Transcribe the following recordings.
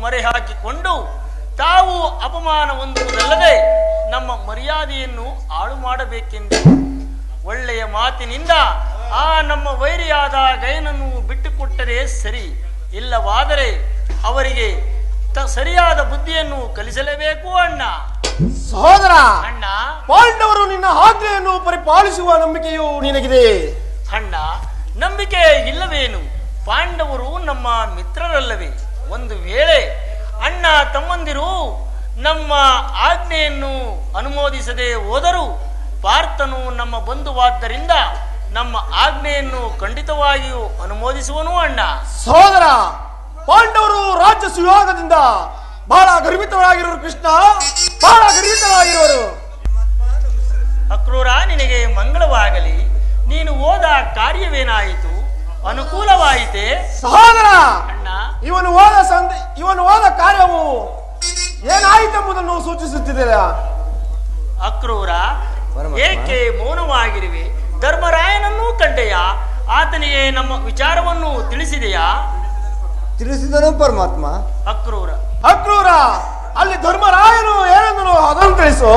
ಮರೆ ಹಾಕಿಕೊಂಡು ತಾವು ಅಪಮಾನ ಹೊಂದುವುದಲ್ಲದೆ ನಮ್ಮ ಮರ್ಯಾದೆಯನ್ನು ಹಾಳು ಮಾಡಬೇಕೆಂದು ಒಳ್ಳೆಯ ಮಾತಿನಿಂದ ಆ ನಮ್ಮ ವೈರಿಯಾದ ಗಯನನ್ನು ಬಿಟ್ಟುಕೊಟ್ಟರೆ ಸರಿ ಇಲ್ಲವಾದರೆ ಅವರಿಗೆ ತ- ಸರಿಯಾದ ಬುದ್ಧಿಯನ್ನು ಕಲಿಸಲೇಬೇಕು ಅಣ್ಣ ಸಹೋದರ ಅಣ್ಣ ಪಾಂಡವರು ನಿನ್ನ ಆಜ್ಞೆಯನ್ನು ಪರಿಪಾಲಿಸುವ ನಂಬಿಕೆಯು ನಿನಗಿದೆ ಅಣ್ಣ ನಂಬಿಕೆ ಇಲ್ಲವೇನು ಪಾಂಡವರು ನಮ್ಮ ಮಿತ್ರರಲ್ಲವೇ ಒಂದು ವೇಳೆ ಅಣ್ಣ ತಮ್ಮಂದಿರು ನಮ್ಮ ಆಜ್ಞೆಯನ್ನು ಅನುಮೋದಿಸದೆ ಹೋದರೂ ಪಾರ್ಥನು ನಮ್ಮ ಬಂಧುವಾದ್ದರಿಂದ ನಮ್ಮ ಆಜ್ಞೆಯನ್ನು ಖಂಡಿತವಾಗಿಯೂ ಅನುಮೋದಿಸುವನು ಅಣ್ಣ ಸಹೋದರ ಪಾಂಡವರು ರಾಜ್ಯ ಸುಯೋಗದಿಂದ ಬಹಳ ಗರ್ವಿತರಾಗಿರುವರು ಕೃಷ್ಣ ಬಹಳ ಗರ್ವಿತರಾಗಿರುವರು ಅಕ್ರೂರ ನಿನಗೆ ಮಂಗಳವಾಗಲಿ ನೀನು ಹೋದ ಕಾರ್ಯವೇನಾಯಿತು ಅನುಕೂಲವಾಯಿತೆ ಸಹೋದರ ಅಣ್ಣ ಇವನು ಹೋದ ಸಂಧಿ ಇವನು ಹೋದ ಕಾರ್ಯವು ಏನಾಯಿತೆಂಬುದನ್ನು ಸೂಚಿಸುತ್ತಿದೆ ಅಕ್ರೂರ ಏಕೆ ಮೌನವಾಗಿರುವೆ ಧರ್ಮರಾಯನನ್ನೂ ಕಂಡೆಯಾ ಆತನಿಗೆ ನಮ್ಮ ವಿಚಾರವನ್ನು ತಿಳಿಸಿದೆಯಾ ತಿಳಿಸಿದನು ಪರಮಾತ್ಮ ಅಕ್ರೂರ ಅಕ್ರೂರ ಅಲ್ಲಿ ಧರ್ಮರಾಯನು ಏನೆಂದನು ಅದನ್ನು ತಿಳಿಸು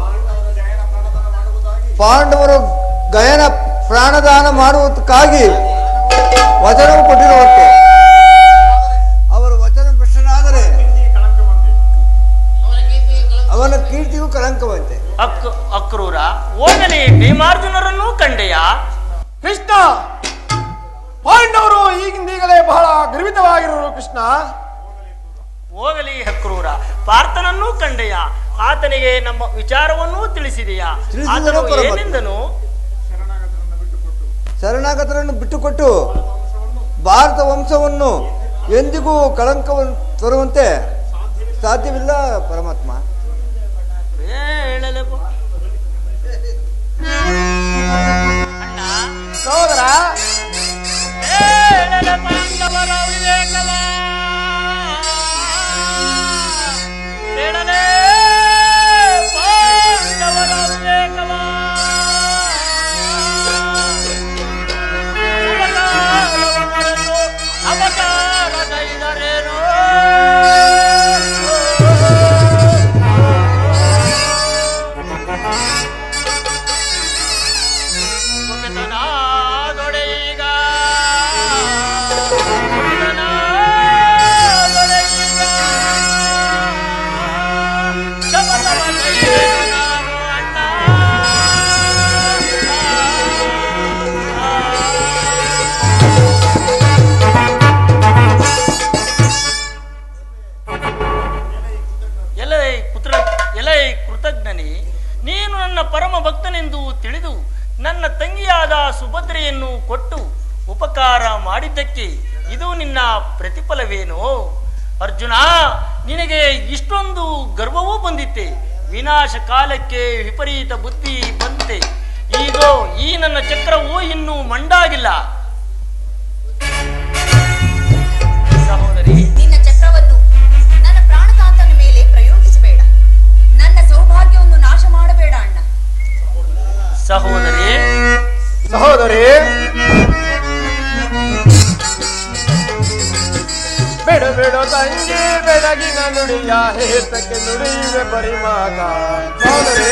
ಪಾಂಡವರು ಗಯನ ಪ್ರಾಣದಾನ ಮಾಡುವುದಕ್ಕಾಗಿ ವಚನವು ಕೊಟ್ಟಿರುವಂತೆ ಅವರು ವಚನ ಭ್ರಷ್ಟರಾದರೆ ಅವನ ಕೀರ್ತಿಗೂ ಕಳಂಕವಂತೆ ಅಕ್ ಅಕ್ರೂರ ಹೋಗಲಿ ಭೀಮಾರ್ಜುನರನ್ನೂ ಕಂಡೆಯಾ ಕೃಷ್ಣ ಪಾಂಡವರು ಈಗಿಂದೀಗಲೇ ಬಹಳ ಗರ್ವಿತವಾಗಿರುವರು ಕೃಷ್ಣ ಹೋಗಲಿ ಅಕ್ರೂರ ಪಾರ್ಥನನ್ನೂ ಕಂಡೆಯಾ ಆತನಿಗೆ ನಮ್ಮ ವಿಚಾರವನ್ನೂ ತಿಳಿಸಿದೆಯಾ ತಿಳಿಸಿದನು ಆತನು ಪರಮಾತ್ಮ. ಏನೆಂದನು ಶರಣಾಗತರನ್ನು ಬಿಟ್ಟುಕೊಟ್ಟು ಭಾರತ ವಂಶವನ್ನು ಎಂದಿಗೂ ಕಳಂಕವನ್ನು ತರುವಂತೆ ಸಾಧ್ಯವಿಲ್ಲ ಪರಮಾತ್ಮ ಹೇಳಲೆ ಬಾ. ಅಣ್ಣ ಸಹೋದರ ಹೇಳಲೆ ಪಾಂಡವರ ವಿವೇಕವ ಹೇಳಲೆ ಪಾಂಡವರ ವಿವೇಕವ ಸುಮಕಾಲವ ಮರೆತು ಅಪಕಾರದೈದರೇನೋ ಕುಪಿತನಾದೊಡೆಯೀಗ ಕುಪಿತನಾದೊಡೆಯೀಗ ಶಪಥವ ಕೈಗೆನು ನಾನು ಅಣ್ಣ ಎಲೈ ಕುತ್ರ ಎಲೈ ಕೃತಜ್ಞನೇ ನೀನು ನನ್ನ ಪರಮ ಭಕ್ತನೆಂದು ತಿಳಿದು ನನ್ನ ತಂಗಿಯಾದ ಸುಭದ್ರೆಯನ್ನು ಕೊಟ್ಟು ಉಪಕಾರ ಮಾಡಿದ್ದಕ್ಕೆ ಇದು ನಿನ್ನ ಪ್ರತಿಫಲವೇನೋ ಅರ್ಜುನ ನಿನಗೆ ಇಷ್ಟೊಂದು ಗರ್ವವೂ ಬಂದಿತ್ತೆ ವಿನಾಶ ಕಾಲಕ್ಕೆ ವಿಪರೀತ ಬುದ್ಧಿ ಬಂತೆ ಈಗೋ ಈ ನನ್ನ ಚಕ್ರವು ಇನ್ನೂ ಮಂಡಾಗಿಲ್ಲ ಸಹೋದರಿ ನಿನ್ನ ಚಕ್ರವನ್ನು ನನ್ನ ಪ್ರಾಣಕಾಂತನ ಮೇಲೆ ಪ್ರಯೋಗಿಸಬೇಡ ನನ್ನ ಸೌಭಾಗ್ಯವನ್ನು ನಾಶ ಮಾಡಬೇಡ ಅಣ್ಣ ಸಹೋದರಿ ಸಹೋದರಿ ಬೇಡ ಬೇಡ ತಂಗಿ ಬೆಳಗಿನ ನುಡಿಯ ಹೇತಕ್ಕೆ ನುಡಿಯುವೆ ಬರಿ ಮಾತ ಸಹೋದರಿ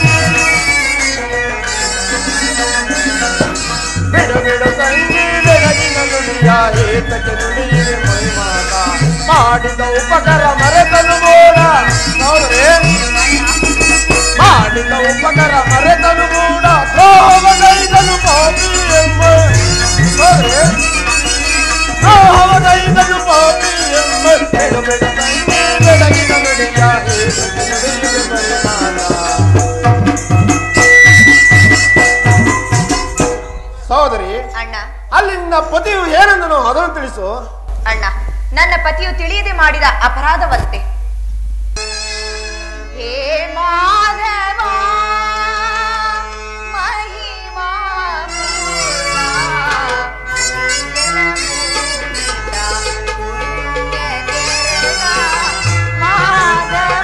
ಬೇಡ ಬೇಡ ತಂಗಿ ಬೆಳಗಿನ ನುಡಿಯ ಹೇತಕ್ಕೆ ನುಡಿಯುವೆ ಬರಿ ಮಾತ ಮಾಡಿದ ಉಪಕಾರ ಮರೆತನು ಮೋಡ ಸಹೋದರಿ ಮಾಡಿದ ಉಪಕಾರ ಮರೆತನು ಮೂಡ ದ್ರೋಹವದೈದನು ಪಾಪಿ ಎಂಬ ಸೋರೆ, ದ್ರೋಹವದೈದನು ಪಾಪಿ ಎಂಬ ಬೆಳಬೆಳ ತಂಗಿ ಬೆಳಗಿನ ನುಡಿಯ ಹೇಸಿಗೆ ನುಡಿಯುವೆ ಪರಿಮಾಣ. ಸಹೋದರಿ ಅಣ್ಣ ಅಲ್ಲಿ ನಿನ್ನ ಪತಿಯು ಏನೆಂದನು ಅದನ್ನು ತಿಳಿಸು ಅಣ್ಣ ನನ್ನ ಪತಿಯು ತಿಳಿಯದೆ ಮಾಡಿದ ಅಪರಾಧವಂತೆ ಹೇ ಮಾಧವ ಮಹಿಮಾ ಪೂರ್ಣ, ಜಲಪೂರಿತ ಪುಣ್ಯಚರಣ. ಮಾಧವ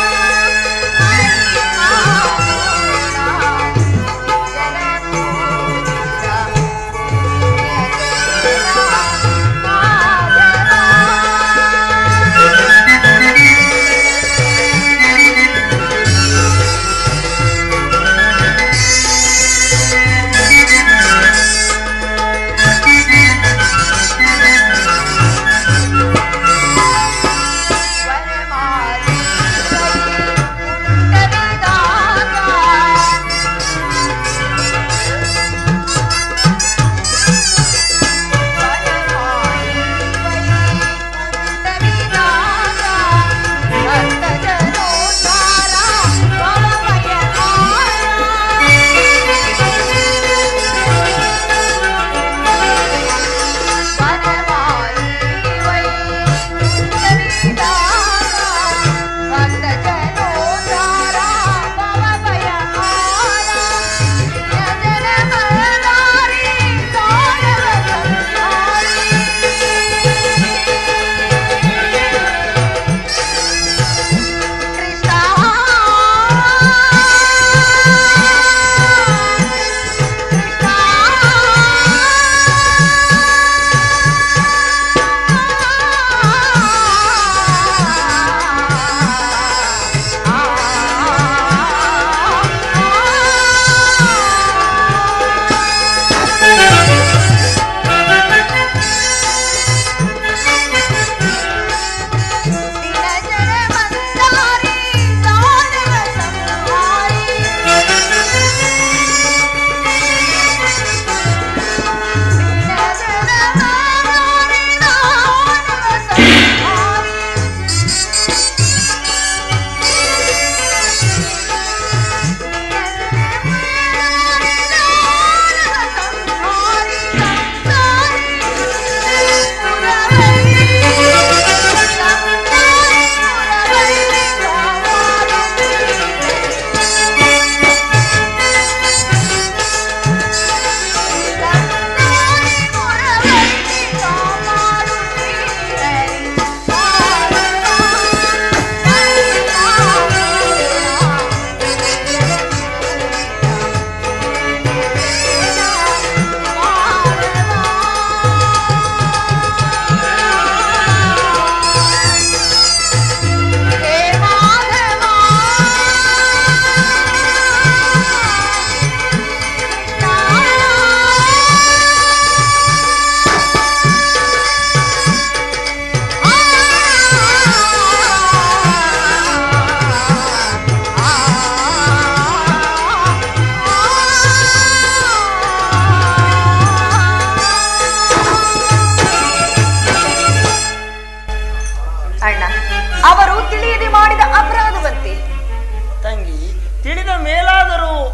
ಮಹಿಮಾ ಪೂರ್ಣ, ಜಲಪೂರಿತ ಪುಣ್ಯಚರಣ. ಮಾಧವ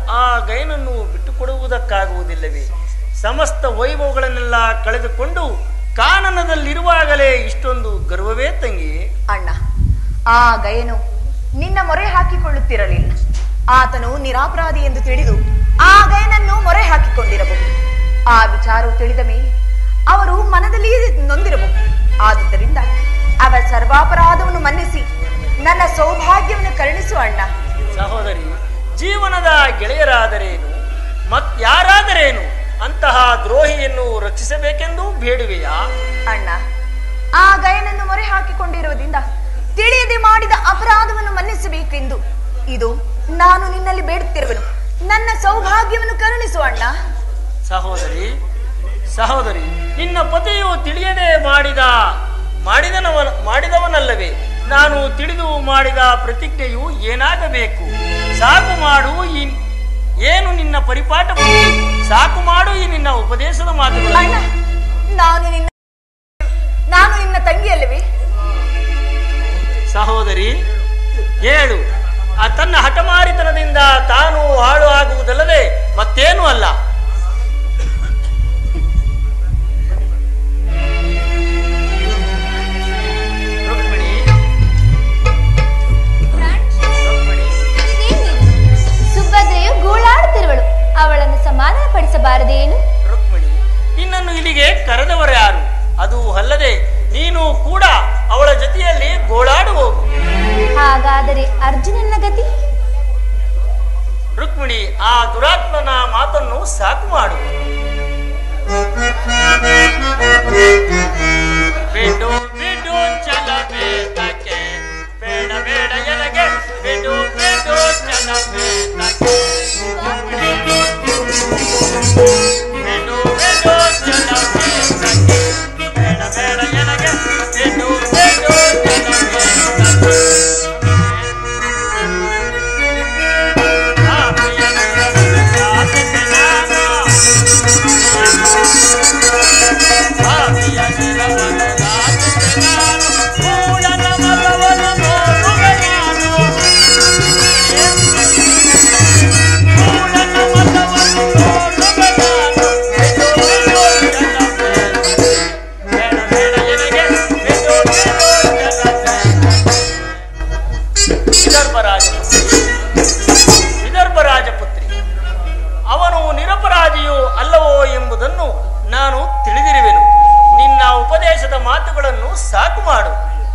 ಆ ಗೈನನ್ನು ಬಿಟ್ಟುಕೊಡುವುದಕ್ಕಾಗುವುದಿಲ್ಲವೇ ಸಮಸ್ತ ವೈಭವಗಳನ್ನೆಲ್ಲ ಕಳೆದುಕೊಂಡು ಕಾನನದಲ್ಲಿರುವಾಗಲೇ ಇಷ್ಟೊಂದು ಗರ್ವವೇ ತಂಗಿ ಅಣ್ಣ ಆ ಗಯನು ನಿನ್ನ ಮೊರೆ ಹಾಕಿಕೊಳ್ಳುತ್ತಿರಲಿಲ್ಲ ಆತನು ನಿರಾಪರಾಧಿ ಎಂದು ತಿಳಿದು ಆ ಗಯನನ್ನು ಮೊರೆ ಹಾಕಿಕೊಂಡಿರಬಹುದು ಆ ವಿಚಾರವು ತಿಳಿದ ಮೇಲೆ ಅವರು ಮನದಲ್ಲಿ ನೊಂದಿರಬಹುದು ಆದುದರಿಂದ ಅವರ ಸರ್ವಾಪರಾಧವನ್ನು ಮನ್ನಿಸಿ ನನ್ನ ಸೌಭಾಗ್ಯವನ್ನು ಕರುಣಿಸು ಅಣ್ಣ ಸಹೋದರಿ ಜೀವನದ ಗೆಳೆಯರಾದರೇನು ಮತ್ ಯಾರಾದರೇನು ಅಂತಹ ದ್ರೋಹಿಯನ್ನು ರಕ್ಷಿಸಬೇಕೆಂದು ಬೇಡುವೆಯಾ ಅಣ್ಣ ಆ ಗಯನನ್ನು ಮೊರೆ ಹಾಕಿಕೊಂಡಿರುವುದರಿಂದ ತಿಳಿಯದೆ ಮಾಡಿದ ಅಪರಾಧವನ್ನು ಮನ್ನಿಸಬೇಕೆಂದು ಇದು ನಾನು ನಿನ್ನಲ್ಲಿ ಬೇಡುತ್ತಿರುವೆನು ನನ್ನ ಸೌಭಾಗ್ಯವನ್ನು ಕರುಣಿಸು ಅಣ್ಣ ಸಹೋದರಿ ಸಹೋದರಿ ನಿನ್ನ ಪತಿಯು ತಿಳಿಯದೆ ಮಾಡಿದ ಮಾಡಿದನವ ಮಾಡಿದವನಲ್ಲವೇ ನಾನು ತಿಳಿದು ಮಾಡಿದ ಪ್ರತಿಜ್ಞೆಯು ಏನಾಗಬೇಕು ಸಾಕು ಮಾಡು ಈ ಏನು ನಿನ್ನ ಪರಿಪಾಠ ಬುದ್ಧಿ? ಸಾಕು ಮಾಡು ಈ ನಿನ್ನ ಉಪದೇಶದ ಅಣ್ಣ ಮಾತುಗಳು ನಾನು ನಿನ್ನ ನಾನು ನಿನ್ನ ತಂಗಿಯಲ್ಲವೇ ಸಹೋದರಿ ಹೇಳು ಆ ತನ್ನ ಹಠಮಾರಿತನದಿಂದ ತಾನು ಹಾಳು ಆಗುವುದಲ್ಲದೆ ಮತ್ತೇನೂ ಅಲ್ಲ ರುಕ್ಮಿಣಿ ರುಕ್ಮಿಣಿ ಸುಭದ್ರೆಯು ಗೋಳಾಡುತ್ತಿರುವಳು ಅವಳನ್ನು ಸಮಾಧಾನಪಡಿಸಬಾರದೇನು ರುಕ್ಮಿಣಿ ನಿನ್ನನ್ನು ಇಲ್ಲಿಗೆ ಕರೆದವರು ಯಾರು ಅದು ಅಲ್ಲದೆ ನೀನು ಕೂಡ ಅವಳ ಜೊತೆಯಲ್ಲಿ ಗೋಳಾಡು ಹೋಗು ಹಾಗಾದರೆ ಅರ್ಜುನನ ಗತಿ ರುಕ್ಮಿಣಿ ಆ ದುರಾತ್ಮನ ಮಾತನ್ನು ಸಾಕು ಮಾಡು ಬಿಡು ಬಿಡು ಚಲ ಬೇತಕ್ಕೆ ಬೇಡ ಬೇಡ ಎನಗೆ ಬಿಡು ಬಿಡು ಚಲ ಬೇತಕ್ಕೆ ಬಿಡು ಬಿಡು ಚಲ ಬೇತಕ್ಕೆ ಬೇಡ ಬೇಡ ಎನಗೆ ಬಿಡು ಬಿಡು ಚಲ ಬೇತಕ್ಕೆ ವಿದರ್ಭರಾಜಪುತ್ರಿ ವಿದರ್ಭ ರಾಜಪುತ್ರಿ ಅವನು ನಿರಪರಾಧಿಯೋ ಅಲ್ಲವೋ ಎಂಬುದನ್ನು ನಾನು ತಿಳಿದಿರುವೆನು ನಿನ್ನ ಉಪದೇಶದ ಮಾತುಗಳನ್ನು ಸಾಕು ಮಾಡು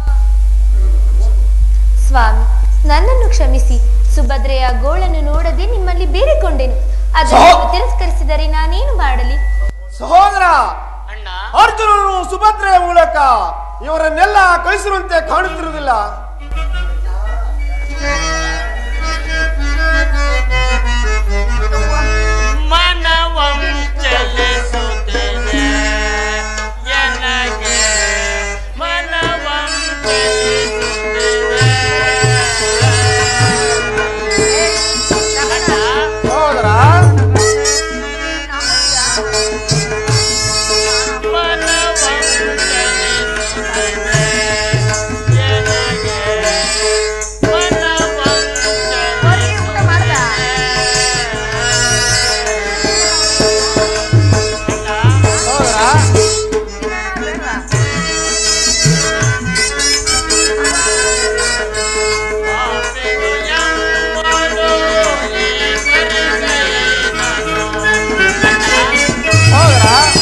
ಸ್ವಾಮಿ ನನ್ನನ್ನು ಕ್ಷಮಿಸಿ ಸುಭದ್ರೆಯ ಗೋಳನ್ನು ನೋಡದೆ ನಿಮ್ಮಲ್ಲಿ ಬೇಡಿಕೊಂಡೆನು ಅದನ್ನು ಸಹೋ- ನೀವು ತಿರಸ್ಕರಿಸಿದರೆ ನಾನೇನು ಮಾಡಲಿ ಸಹೋದರ ಅಣ್ಣ ಅರ್ಜುನನು ಸುಭದ್ರೆಯ ಮೂಲಕ ಇವರನ್ನೆಲ್ಲ ಕಳಿಸಿರುವಂತೆ ಕಾಣುತ್ತಿರುವುದಿಲ್ಲ ಮನವಂ ಚಲಿಸುತ್ತಿದೆ ಎನಗೆ ಮನವಂ ಚಲಿಸುತ್ತಿದೆ ಅಣ್ಣ ಸಹೋದರ ಮನವಂ ಚಲಿಸುತ್ತಿದೆ ಎನಗೆ ಮನವಂ ಸಹೋದರ ಸಹೋದರ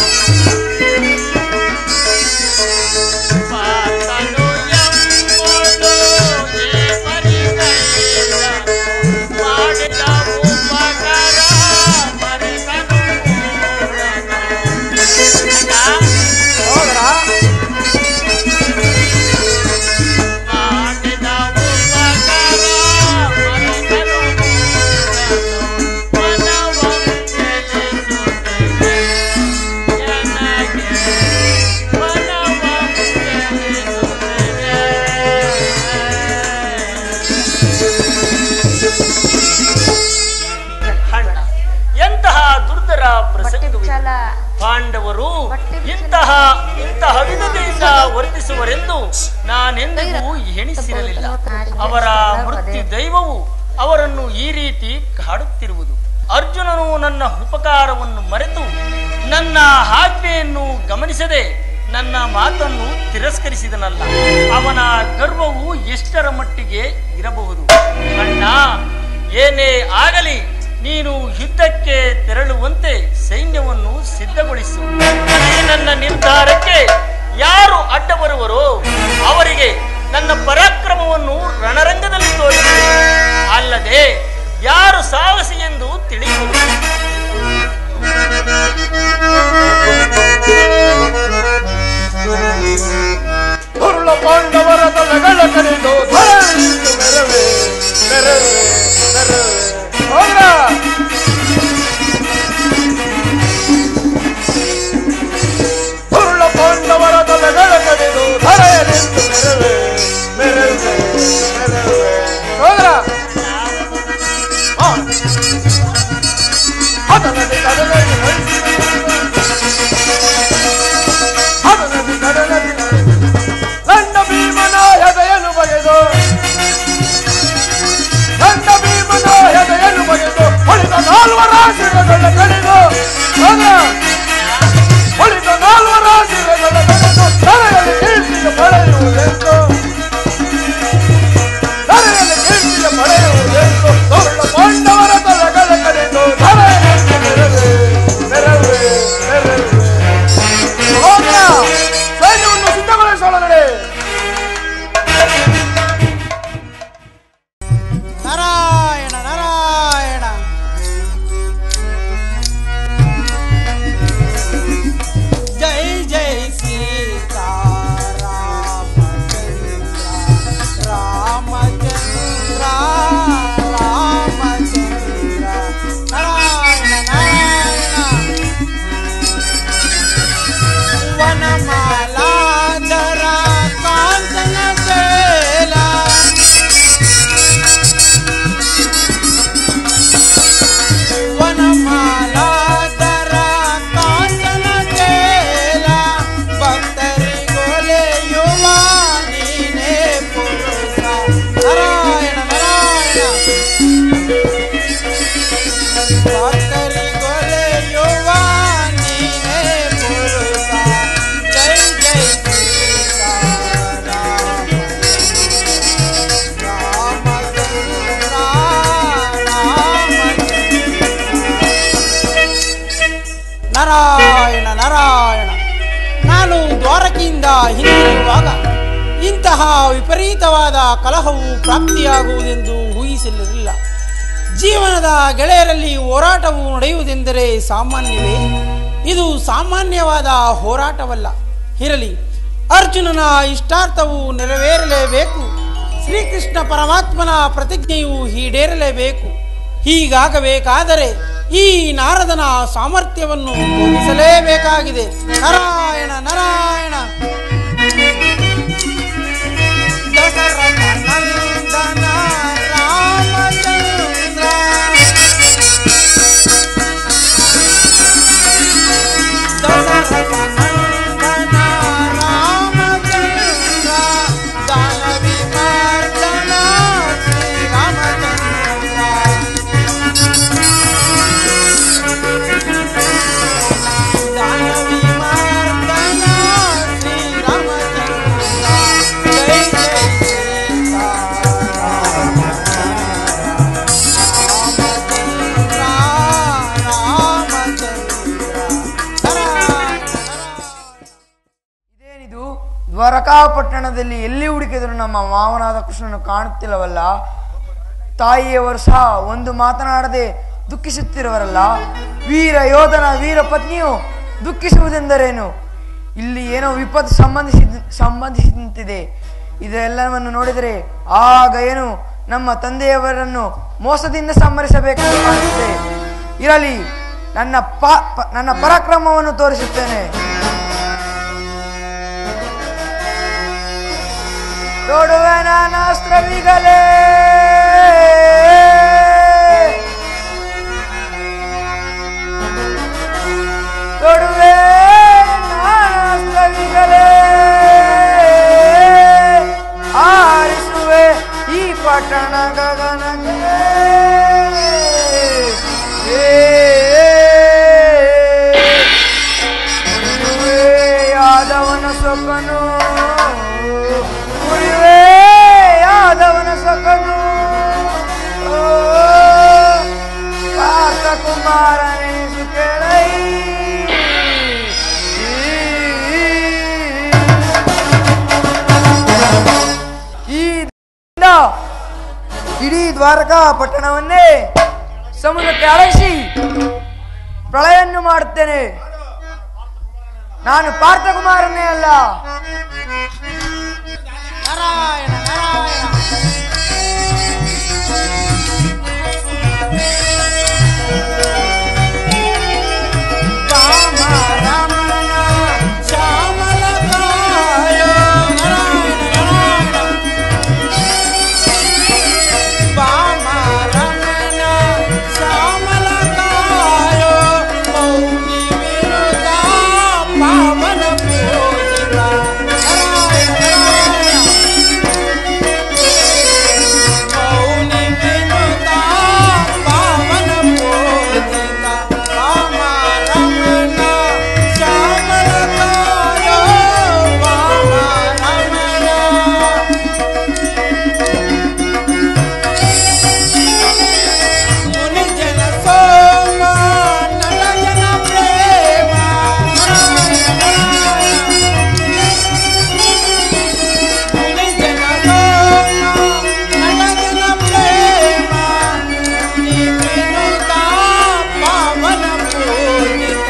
ಸಹೋದರ ಅಣ್ಣ, ಎಂತಹ ದುರ್ಧರ ಪ್ರಸಂಗವಿದು ಚಲ ಪಾಂಡವರು ಬಟ್ಟೆ ಬಿಚ್ಚಲು- ಇಂತಹ ಇಂತಹ ವಿಧತೆಯಿಂದ ವರ್ತಿಸುವರೆಂದು ನಾನೆಂದಿಗೂ ಎಣಿಸಿರಲಿಲ್ಲ ಅವರ ಮೃತ್ಯು ದೈವವು ಅವರನ್ನು ಈ ರೀತಿ ಕಾಡುತ್ತಿರುವುದು ಅರ್ಜುನನು ನನ್ನ ಉಪಕಾರವನ್ನು ಮರೆತು ನನ್ನ ಆಜ್ಞೆಯನ್ನು ಗಮನಿಸದೆ ನನ್ನ ಮಾತನ್ನು ತಿರಸ್ಕರಿಸಿದನಲ್ಲ ಅವನ ಗರ್ವವು ಎಷ್ಟರ ಮಟ್ಟಿಗೆ ಇರಬಹುದು ಅಣ್ಣ ಏನೇ ಆಗಲಿ ನೀನು ಯುದ್ಧಕ್ಕೆ ತೆರಳುವಂತೆ ಸೈನ್ಯವನ್ನು ಸಿದ್ಧಗೊಳಿಸು ಈ ನನ್ನ ನಿರ್ಧಾರಕ್ಕೆ ಯಾರು ಅಡ್ಡ ಬರುವರೋ ಅವರಿಗೆ ನನ್ನ ಪರಾಕ್ರಮವನ್ನು ರಣರಂಗದಲ್ಲಿ ತೋರಿಸುವೆ ಅಲ್ಲದೆ ಯಾರು ಸಾಹಸಿ ಎಂದು ತಿಳಿಯುವುದು ದುರ್ಲ ಪಾಂಡವರ ತಲೆಗಳ ಕರೆದು ಧರೆಯಿತು ಮೆರವೆ ಮೆರವೆ ಮೆರವೆ ಹೋಗ್ರ ದುರ್ಲ ಪಾಂಡವರ ತಲೆಗಳ ಕರೆದು ಧರೆಯಲಿತ್ತು ಮೆರವೆ ಮೆರವೆ ಮೆರವೆ ಹೋಗ್ರ ಅದನಲ್ಲಿ ಕಡಲಲ್ಲಿ ಅದನಲ್ಲಿ ಕಡಲಲ್ಲಿ ನನ್ನ ಭೀಮನ ಹೆದೆಯನ್ನು ಬಗೆದು ನನ್ನ ಭೀಮನ ಹೆದೆಯನ್ನು ಬಗೆದು ಉಳಿದ ನಾಲ್ವರ ಶಿರಗಳ ಕಡಿದು ಹೋಗ. ಉಳಿದ ನಾಲ್ವರ ಶಿರಗಳ ಕಡಿದು ತಲೆಯಲ್ಲಿ ಕೀರ್ತಿಯ ಪಡೆಯುವುದೆಂದು ತಲೆಯಲ್ಲಿ ಕೀರ್ತಿಯ ಪಡೆಯುವುದೆಂದು ತೋರಣ ಪಾಂಡವರ ತಲೆಗಳ ಕಡಿದು ತಲೆಯಲ್ಲಿ ಮೆರವೆ ಮೆರವೆ ಮೆರವೆ ಹೋಗ. ಸೈನ್ಯವನ್ನು ಸಿದ್ಧಗೊಳಿಸೋಣ ನಡೆ ನಾರಾಯಣ ನಾರಾಯಣ ಜೈ ಜೈ ಸೀತಾ ರಾಮಚಂದ್ರ ರಾಮಚಂದ್ರ ರಾಮಚಂದ್ರ ನಾರಾಯಣ ನಾರಾಯಣ ವನಮಾಲಾಧರ ಕಾಂಚನ ಶೇಲ ವನಮಾಲಾಧರ ಕಾಂಚನ ಶೇಲ ಭಕ್ತರಿಗೊಲೆಯುವ ನೀನೇ ಪುರುಷ ನಾರಾಯಣ ನಾರಾಯಣ ಭಕ್ತರಿಗೊಲೆಯುವ ನೀನೇ ಪುರುಷ ಜೈ ಜೈ ಸೀತಾ ರಾಮ ರಾಮಚಂದ್ರ ರಾಮಚಂದ್ರ ನಾರಾಯಣ ನಾರಾಯಣ ನಾನು ದ್ವಾರಕೆಯಿಂದ ಹಿಂದಿರುವಾಗ ಇಂತಹ ವಿಪರೀತವಾದ ಕಲಹವು ಪ್ರಾಪ್ತಿಯಾಗುವುದೆಂದು ಊಹಿಸಲಿರಲಿಲ್ಲ ಜೀವನದ ಗೆಳೆಯರಲ್ಲಿ ಹೋರಾಟವು ನಡೆಯುವುದೆಂದರೆ ಸಾಮಾನ್ಯವೇ ಇದು ಸಾಮಾನ್ಯವಾದ ಹೋರಾಟವಲ್ಲ ಇರಲಿ ಅರ್ಜುನನ ಇಷ್ಟಾರ್ಥವು ನೆರವೇರಲೇಬೇಕು ಶ್ರೀಕೃಷ್ಣ ಪರಮಾತ್ಮನ ಪ್ರತಿಜ್ಞೆಯು ಈಡೇರಲೇಬೇಕು ಹೀಗಾಗಬೇಕಾದರೆ ಈ ನಾರದನ ಸಾಮರ್ಥ್ಯವನ್ನು ತೋರಿಸಲೇಬೇಕಾಗಿದೆ ನಾರಾಯಣ ನಾರಾಯಣ ದಶರಥ ನಂದನ ರಾಮಚಂದ್ರ ದಶರಥ ನಂದನ ರಾಮಚಂದ್ರ ದಾನವಿ ಮರ್ದನ ಶ್ರೀರಾಮಚಂದ್ರ ದಾನವಿ ಮರ್ದನ ಶ್ರೀರಾಮಚಂದ್ರ ಜೈ ಜೈ ಸೀತಾ ರಾಮಚಂದ್ರ ರಾಮಚಂದ್ರ ಇದೇನಿದು ದ್ವಾರಕಾಪಟ್ಟಣದಲ್ಲಿ ಎಲ್ಲಿ ಹುಡುಕಿದ್ರು ನಮ್ಮ ಮಾವನಾದ ಕೃಷ್ಣನು ಕಾಣುತ್ತಿಲ್ಲವಲ್ಲ ತಾಯಿಯವರು ಸಹ ಒಂದು ಮಾತನಾಡದೆ ದುಃಖಿಸುತ್ತಿರುವರಲ್ಲ ವೀರ ಯೋಧನ ವೀರ ಪತ್ನಿಯು ದುಃಖಿಸುವುದೆಂದರೇನು ಇಲ್ಲಿ ಏನೋ ವಿಪತ್ತು ಸಂಬಂಧಿಸಿದ ಸಂಬಂಧಿಸಿದಂತಿದೆ ಇದೆಲ್ಲವನ್ನು ನೋಡಿದರೆ ಆ ಗಯನು ನಮ್ಮ ತಂದೆಯವರನ್ನು ಮೋಸದಿಂದ ಸಂಹರಿಸಬೇಕೆಂದು ಕಾಣುತ್ತದೆ ಇರಲಿ ನನ್ನ ಪ ಪ- ನನ್ನ ಪರಾಕ್ರಮವನ್ನು ತೋರಿಸುತ್ತೇನೆ ನೋಡುವೆ ನಾನಾಸ್ತ್ರವಿಗಲೇ ನೋಡುವೆ ನಾನಾಸ್ತ್ರವಿಗಲೇ ಆರಿಸುವೆ ಈ ಪಟ್ಟಣ ಗಗನಕ್ಕೆ ಏ ಪಾರ್ಥ ಕುಮಾರನೆನಿಸು ಕೇಳೈ ಈ ದಿಂದ ಇಡೀ ದ್ವಾರಕಾ ಪಟ್ಟಣವನ್ನೇ ಸಮುದ್ರಕ್ಕೆ ಅಳಿಸಿ ಪ್ರಳಯನ್ನು ಮಾಡುತ್ತೇನೆ ನಾನು ಪಾರ್ಥಕುಮಾರನೇ ಅಲ್ಲ ನಾರಾಯಣ ನಾರಾಯಣ ರಾಮ ರಮಣ ಶ್ಯಾಮಲ ಕಾಯ ನಾರಾಯಣ ನಾರಾಯಣ ವಾಮ ರಮಣ ಶ್ಯಾಮಲ ಕಾಯ ಮೌನಿ ವಿರುದ್ಧ ಪಾವನ ಪೂಜಿತ ನಾರಾಯಣ ನಾರಾಯಣ ಮೌನಿ ವಿನುತ ಪಾವನ ಪೂಜಿತ ವಾಮ ರಮಣ ಶ್ಯಾಮಲ ಕಾಯ ವಾಮ ರಮಣ ಮುನಿ ಜನ ಸೋಮ ನಲ ಜನ ಪ್ರೇಮ ಮುನಿ ಜನ ಸೋಮ ನಲ ಜನ ಪ್ರೇಮ ಮುನಿ ವಿನುತ ಪಾವನ ಪೂಜಿತ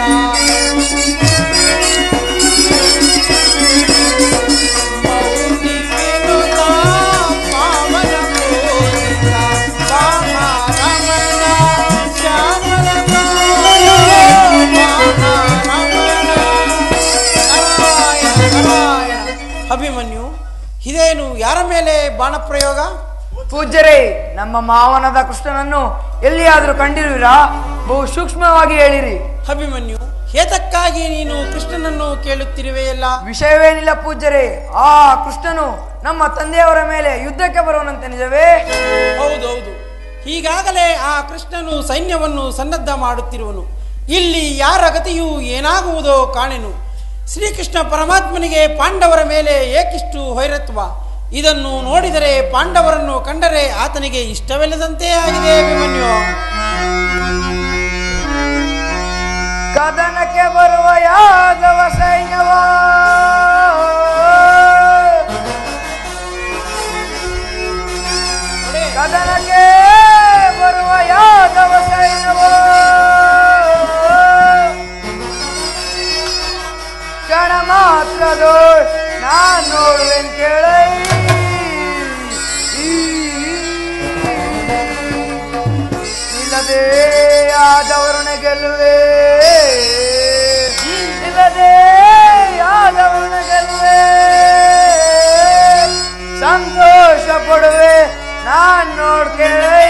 ಮೌನಿ ವಿನುತ ಪಾವನ ಪೂಜಿತ ವಾಮ ರಮಣ ಶ್ಯಾಮಲ ಕಾಯ ವಾಮ ರಮಣ ನಾರಾಯಣ ನಾರಾಯಣ ಅಭಿಮನ್ಯು ಇದೇನು ಯಾರ ಮೇಲೆ ಬಾಣ ಪ್ರಯೋಗ ಪೂಜ್ಯರೇ ನಮ್ಮ ಮಾವನದ ಕೃಷ್ಣನನ್ನು ಎಲ್ಲಿಯಾದರೂ ಕಂಡಿರುವಿರಾ ಬಹು ಸೂಕ್ಷ್ಮವಾಗಿ ಹೇಳಿರಿ ಅಭಿಮನ್ಯು ಏತಕ್ಕಾಗಿ ನೀನು ಕೃಷ್ಣನನ್ನು ಕೇಳುತ್ತಿರುವೆಯಲ್ಲ ವಿಷಯವೇನಿಲ್ಲ ಪೂಜ್ಯರೇ ಆ ಕೃಷ್ಣನು ನಮ್ಮ ತಂದೆಯವರ ಮೇಲೆ ಯುದ್ಧಕ್ಕೆ ಬರುವನಂತೆ ನಿಜವೇ ಹೌದೌದು ಈಗಾಗಲೇ ಆ ಕೃಷ್ಣನು ಸೈನ್ಯವನ್ನು ಸನ್ನದ್ಧ ಮಾಡುತ್ತಿರುವನು ಇಲ್ಲಿ ಯಾರ ಗತಿಯು ಏನಾಗುವುದೋ ಕಾಣೆನು ಶ್ರೀಕೃಷ್ಣ ಪರಮಾತ್ಮನಿಗೆ ಪಾಂಡವರ ಮೇಲೆ ಏಕಿಷ್ಟು ಹೊಯ್ರತ್ವ ಇದನ್ನು ನೋಡಿದರೆ ಪಾಂಡವರನ್ನು ಕಂಡರೆ ಆತನಿಗೆ ಇಷ್ಟವಿಲ್ಲದಂತೆ ಆಗಿದೆ ಅಭಿಮನ್ಯು ಕದನಕ್ಕೆ ಬರುವ ಯಾದವ ಸೈನ್ಯವ ಕದನಕ್ಕೆ ಬರುವ ಯಾದವ ಸೈನ್ಯವ ಕ್ಷಣ ಮಾತ್ರದು ನಾನ್ ನೋಡುವೆನ್ ಕೇಳೈ ಇಲ್ಲದೆ ಆದವರನ್ನ ಗೆಲ್ಲುವೆ ಇಲ್ಲದೆ ಆದವರನ್ನ ಗೆಲ್ಲುವೆ ಸಂತೋಷ ಪಡುವೆ ನಾನ್ ನೋಡ್ಕೇಳೈ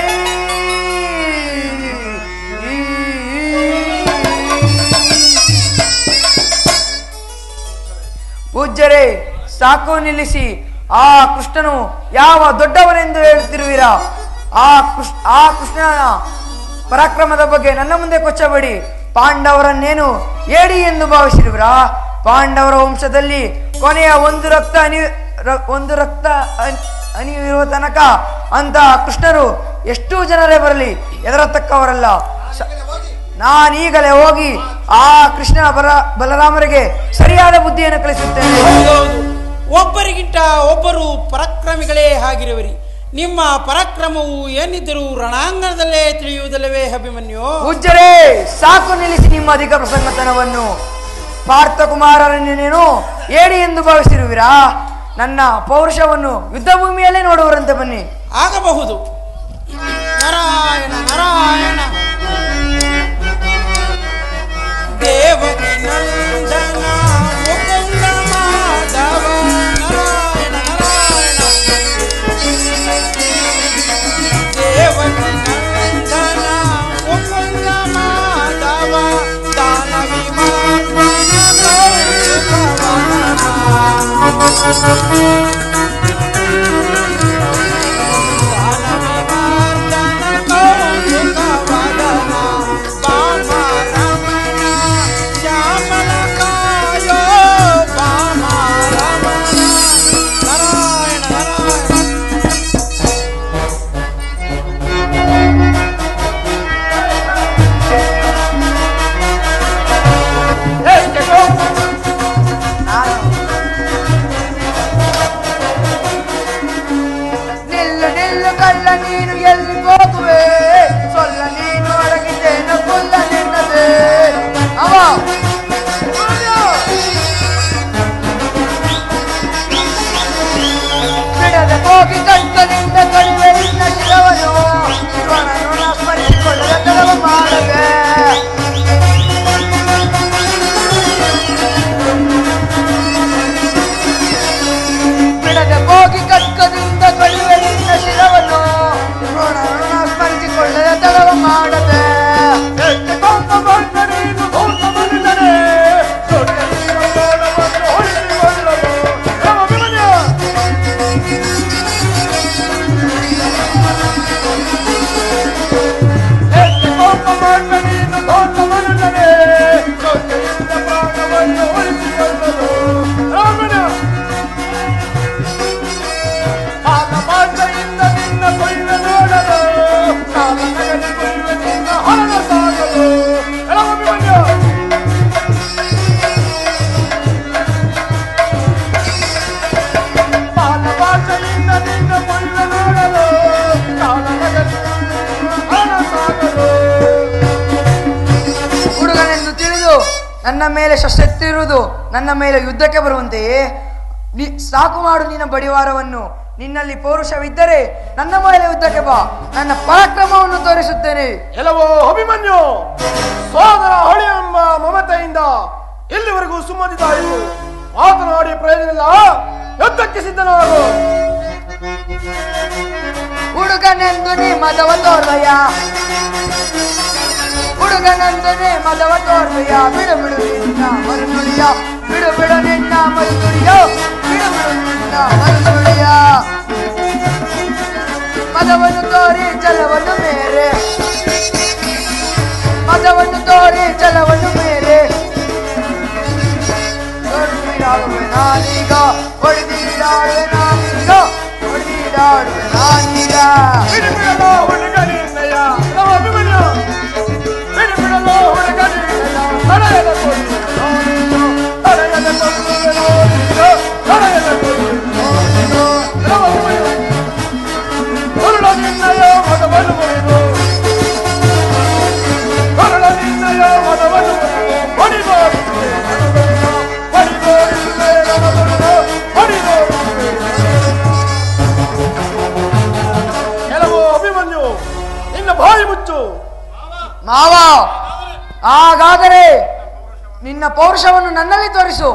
ಪೂಜ್ಯರೇ ಸಾಕು ನಿಲ್ಲಿಸಿ ಆ ಕೃಷ್ಣನು ಯಾವ ದೊಡ್ಡವನೆಂದು ಹೇಳುತ್ತಿರುವಿರಾ ಆ ಕೃಷ್ ಆ ಕೃಷ್ಣನ ಪರಾಕ್ರಮದ ಬಗ್ಗೆ ನನ್ನ ಮುಂದೆ ಕೊಚ್ಚಬೇಡಿ ಪಾಂಡವರನ್ನೇನು ಏಡಿ ಎಂದು ಭಾವಿಸಿರುವಿರಾ ಪಾಂಡವರ ವಂಶದಲ್ಲಿ ಕೊನೆಯ ಒಂದು ರಕ್ತ ಹನಿ ರ- ಒಂದು ರಕ್ತ ಹನಿ- ಹನಿಯಿರುವ ತನಕ ಅಂತ ಕೃಷ್ಣರು ಎಷ್ಟು ಜನರೇ ಬರಲಿ ಎದರತಕ್ಕವರಲ್ಲ ಸ- ನಾನೀಗಲೇ ಹೋಗಿ ಆ ಕೃಷ್ಣನ ಬಲ ಬಲರಾಮರಿಗೆ ಸರಿಯಾದ ಬುದ್ಧಿಯನ್ನು ಕಲಿಸುತ್ತೇನೆ ಹೌದೌದು ಒಬ್ಬರಿಗಿಂತ ಒಬ್ಬರು ಪರಾಕ್ರಮಿಗಳೇ ಆಗಿರುವರಿ ನಿಮ್ಮ ಪರಾಕ್ರಮವು ಏನಿದ್ದರೂ ರಣಾಂಗಣದಲ್ಲೇ ತಿಳಿಯುವುದಿಲ್ಲವೇ ಅಭಿಮನ್ಯು ಪೂಜ್ಯರೇ ಸಾಕು ನಿಲ್ಲಿಸಿ ನಿಮ್ಮ ಅಧಿಕ ಪ್ರಸಂಗತನವನ್ನು ಪಾರ್ಥಕುಮಾರರನ್ನೇನು ಏಡಿ ಎಂದು ಭಾವಿಸಿರುವಿರಾ ನನ್ನ ಪೌರುಷವನ್ನು ಯುದ್ಧ ಭೂಮಿಯಲ್ಲೇ ನೋಡುವರಂತೆ ಬನ್ನಿ ಆಗಬಹುದು ನಾರಾಯಣ ನಾರಾಯಣ ದೇವಕಿ ನಂದನ ಮುಕುಂದ ಮಾಧವ ನಾರಾಯಣ ನಾರಾಯಣ ದೇವಕಿ ನಂದನ ಮುಕುಂದ ಮಾಧವ ದಾನವಿ ಮಾರ್ಗನ ನನ್ನ ಮೇಲೆ ಶಸ್ತ್ರೆತ್ತಿರುವುದು ನನ್ನ ಮೇಲೆ ಯುದ್ಧಕ್ಕೆ ಬರುವಂತೆಯೇ ನಿ- ಸಾಕು ಮಾಡು ನಿನ್ನ ಬಡಿವಾರವನ್ನು ನಿನ್ನಲ್ಲಿ ಪೌರುಷವಿದ್ದರೆ ನನ್ನ ಮೇಲೆ ಯುದ್ಧಕ್ಕೆ ಬಾ ನನ್ನ ಪರಾಕ್ರಮವನ್ನು ತೋರಿಸುತ್ತೇನೆ ಕೆಲವೋ ಅಭಿಮನ್ಯು ಸೋದರ ಹೊಳಿ ಎಂಬ ಮಮತೆಯಿಂದ ಇಲ್ಲಿವರೆಗೂ ಸುಮ್ಮನಿದ್ದಾಯಿತು ಮಾತನಾಡಿ ಪ್ರಯೋಜನ ಇಲ್ಲ ಯುದ್ಧಕ್ಕೆ ಸಿದ್ಧನಾಗು ಹುಡುಗನೆಂದು ನೀ ಮದವ ತೋರ್ವಯ ಹುಡುಗನೆಂದು ನೀ ಮದವ ತೋರ್ವಯ ಬಿಡು ಬಿಡು ನಿನ್ನ ಮರುನುಡಿಯ ಬಿಡು ಬಿಡು ನಿನ್ನ ಮರುನುಡಿಯ ಬಿಡು ಬಿಡು ನಿನ್ನ ಮರುನುಡಿಯ ಮದವನ್ನು ತೋರಿ ಜಲವನ್ನು ಮೇರೆ ಮದವನ್ನು ತೋರಿ ಜಲವನ್ನು ಮೇರೆ ಹೊಡೆದಿಡಾಡುವೆ ನಾನೀಗ ಹೊಡೆದಿಡಾಡುವೆ ನಾನೀಗ ಹೊಡೆದಿಡಾಡುವೆ ನಾನೀಗ ಬಿಡಿಬಿಡಲು ಹುಡುಗನಿನ್ನಯ ಕೆಲವು ಅಭಿಮನ್ಯು ಬಿಡಿಬಿಡಲು ಹುಡುಗನಿನ್ನಯ ತಡೆಯದ ಕೊಡುವೆ ನೋಡಿತು ತಡೆಯದ ಕೊಡುವೆ ನೋಡಿತು ತಡೆಯದ ಕೊಡುವೆ ನೋಡಿತು ಕೆಲವು ಅಭಿಮನ್ಯು ಹೊರಳ ನಿನ್ನಯ ಮದವನ್ನು ಮುರಿದು ಹೊರಳ ನಿನ್ನಯ ಮದವನ್ನು ಮುರಿದು ಹೊಡಿಬೋಡಿಸುವೆ ಹೊಡಿಬೋಡಿಸುವೆ ನನಗನ್ನು ಹೊಡಿಬೋಡಿಸುವೆ ಕೆಲವು ಅಭಿಮನ್ಯು ನಿನ್ನ ಬಾಯಿ ಮುಚ್ಚು ಮಾವ ಹಾಗಾದರೆ ನಿನ್ನ ಪೌರುಷವನ್ನು ನನ್ನಲ್ಲಿ ತೋರಿಸು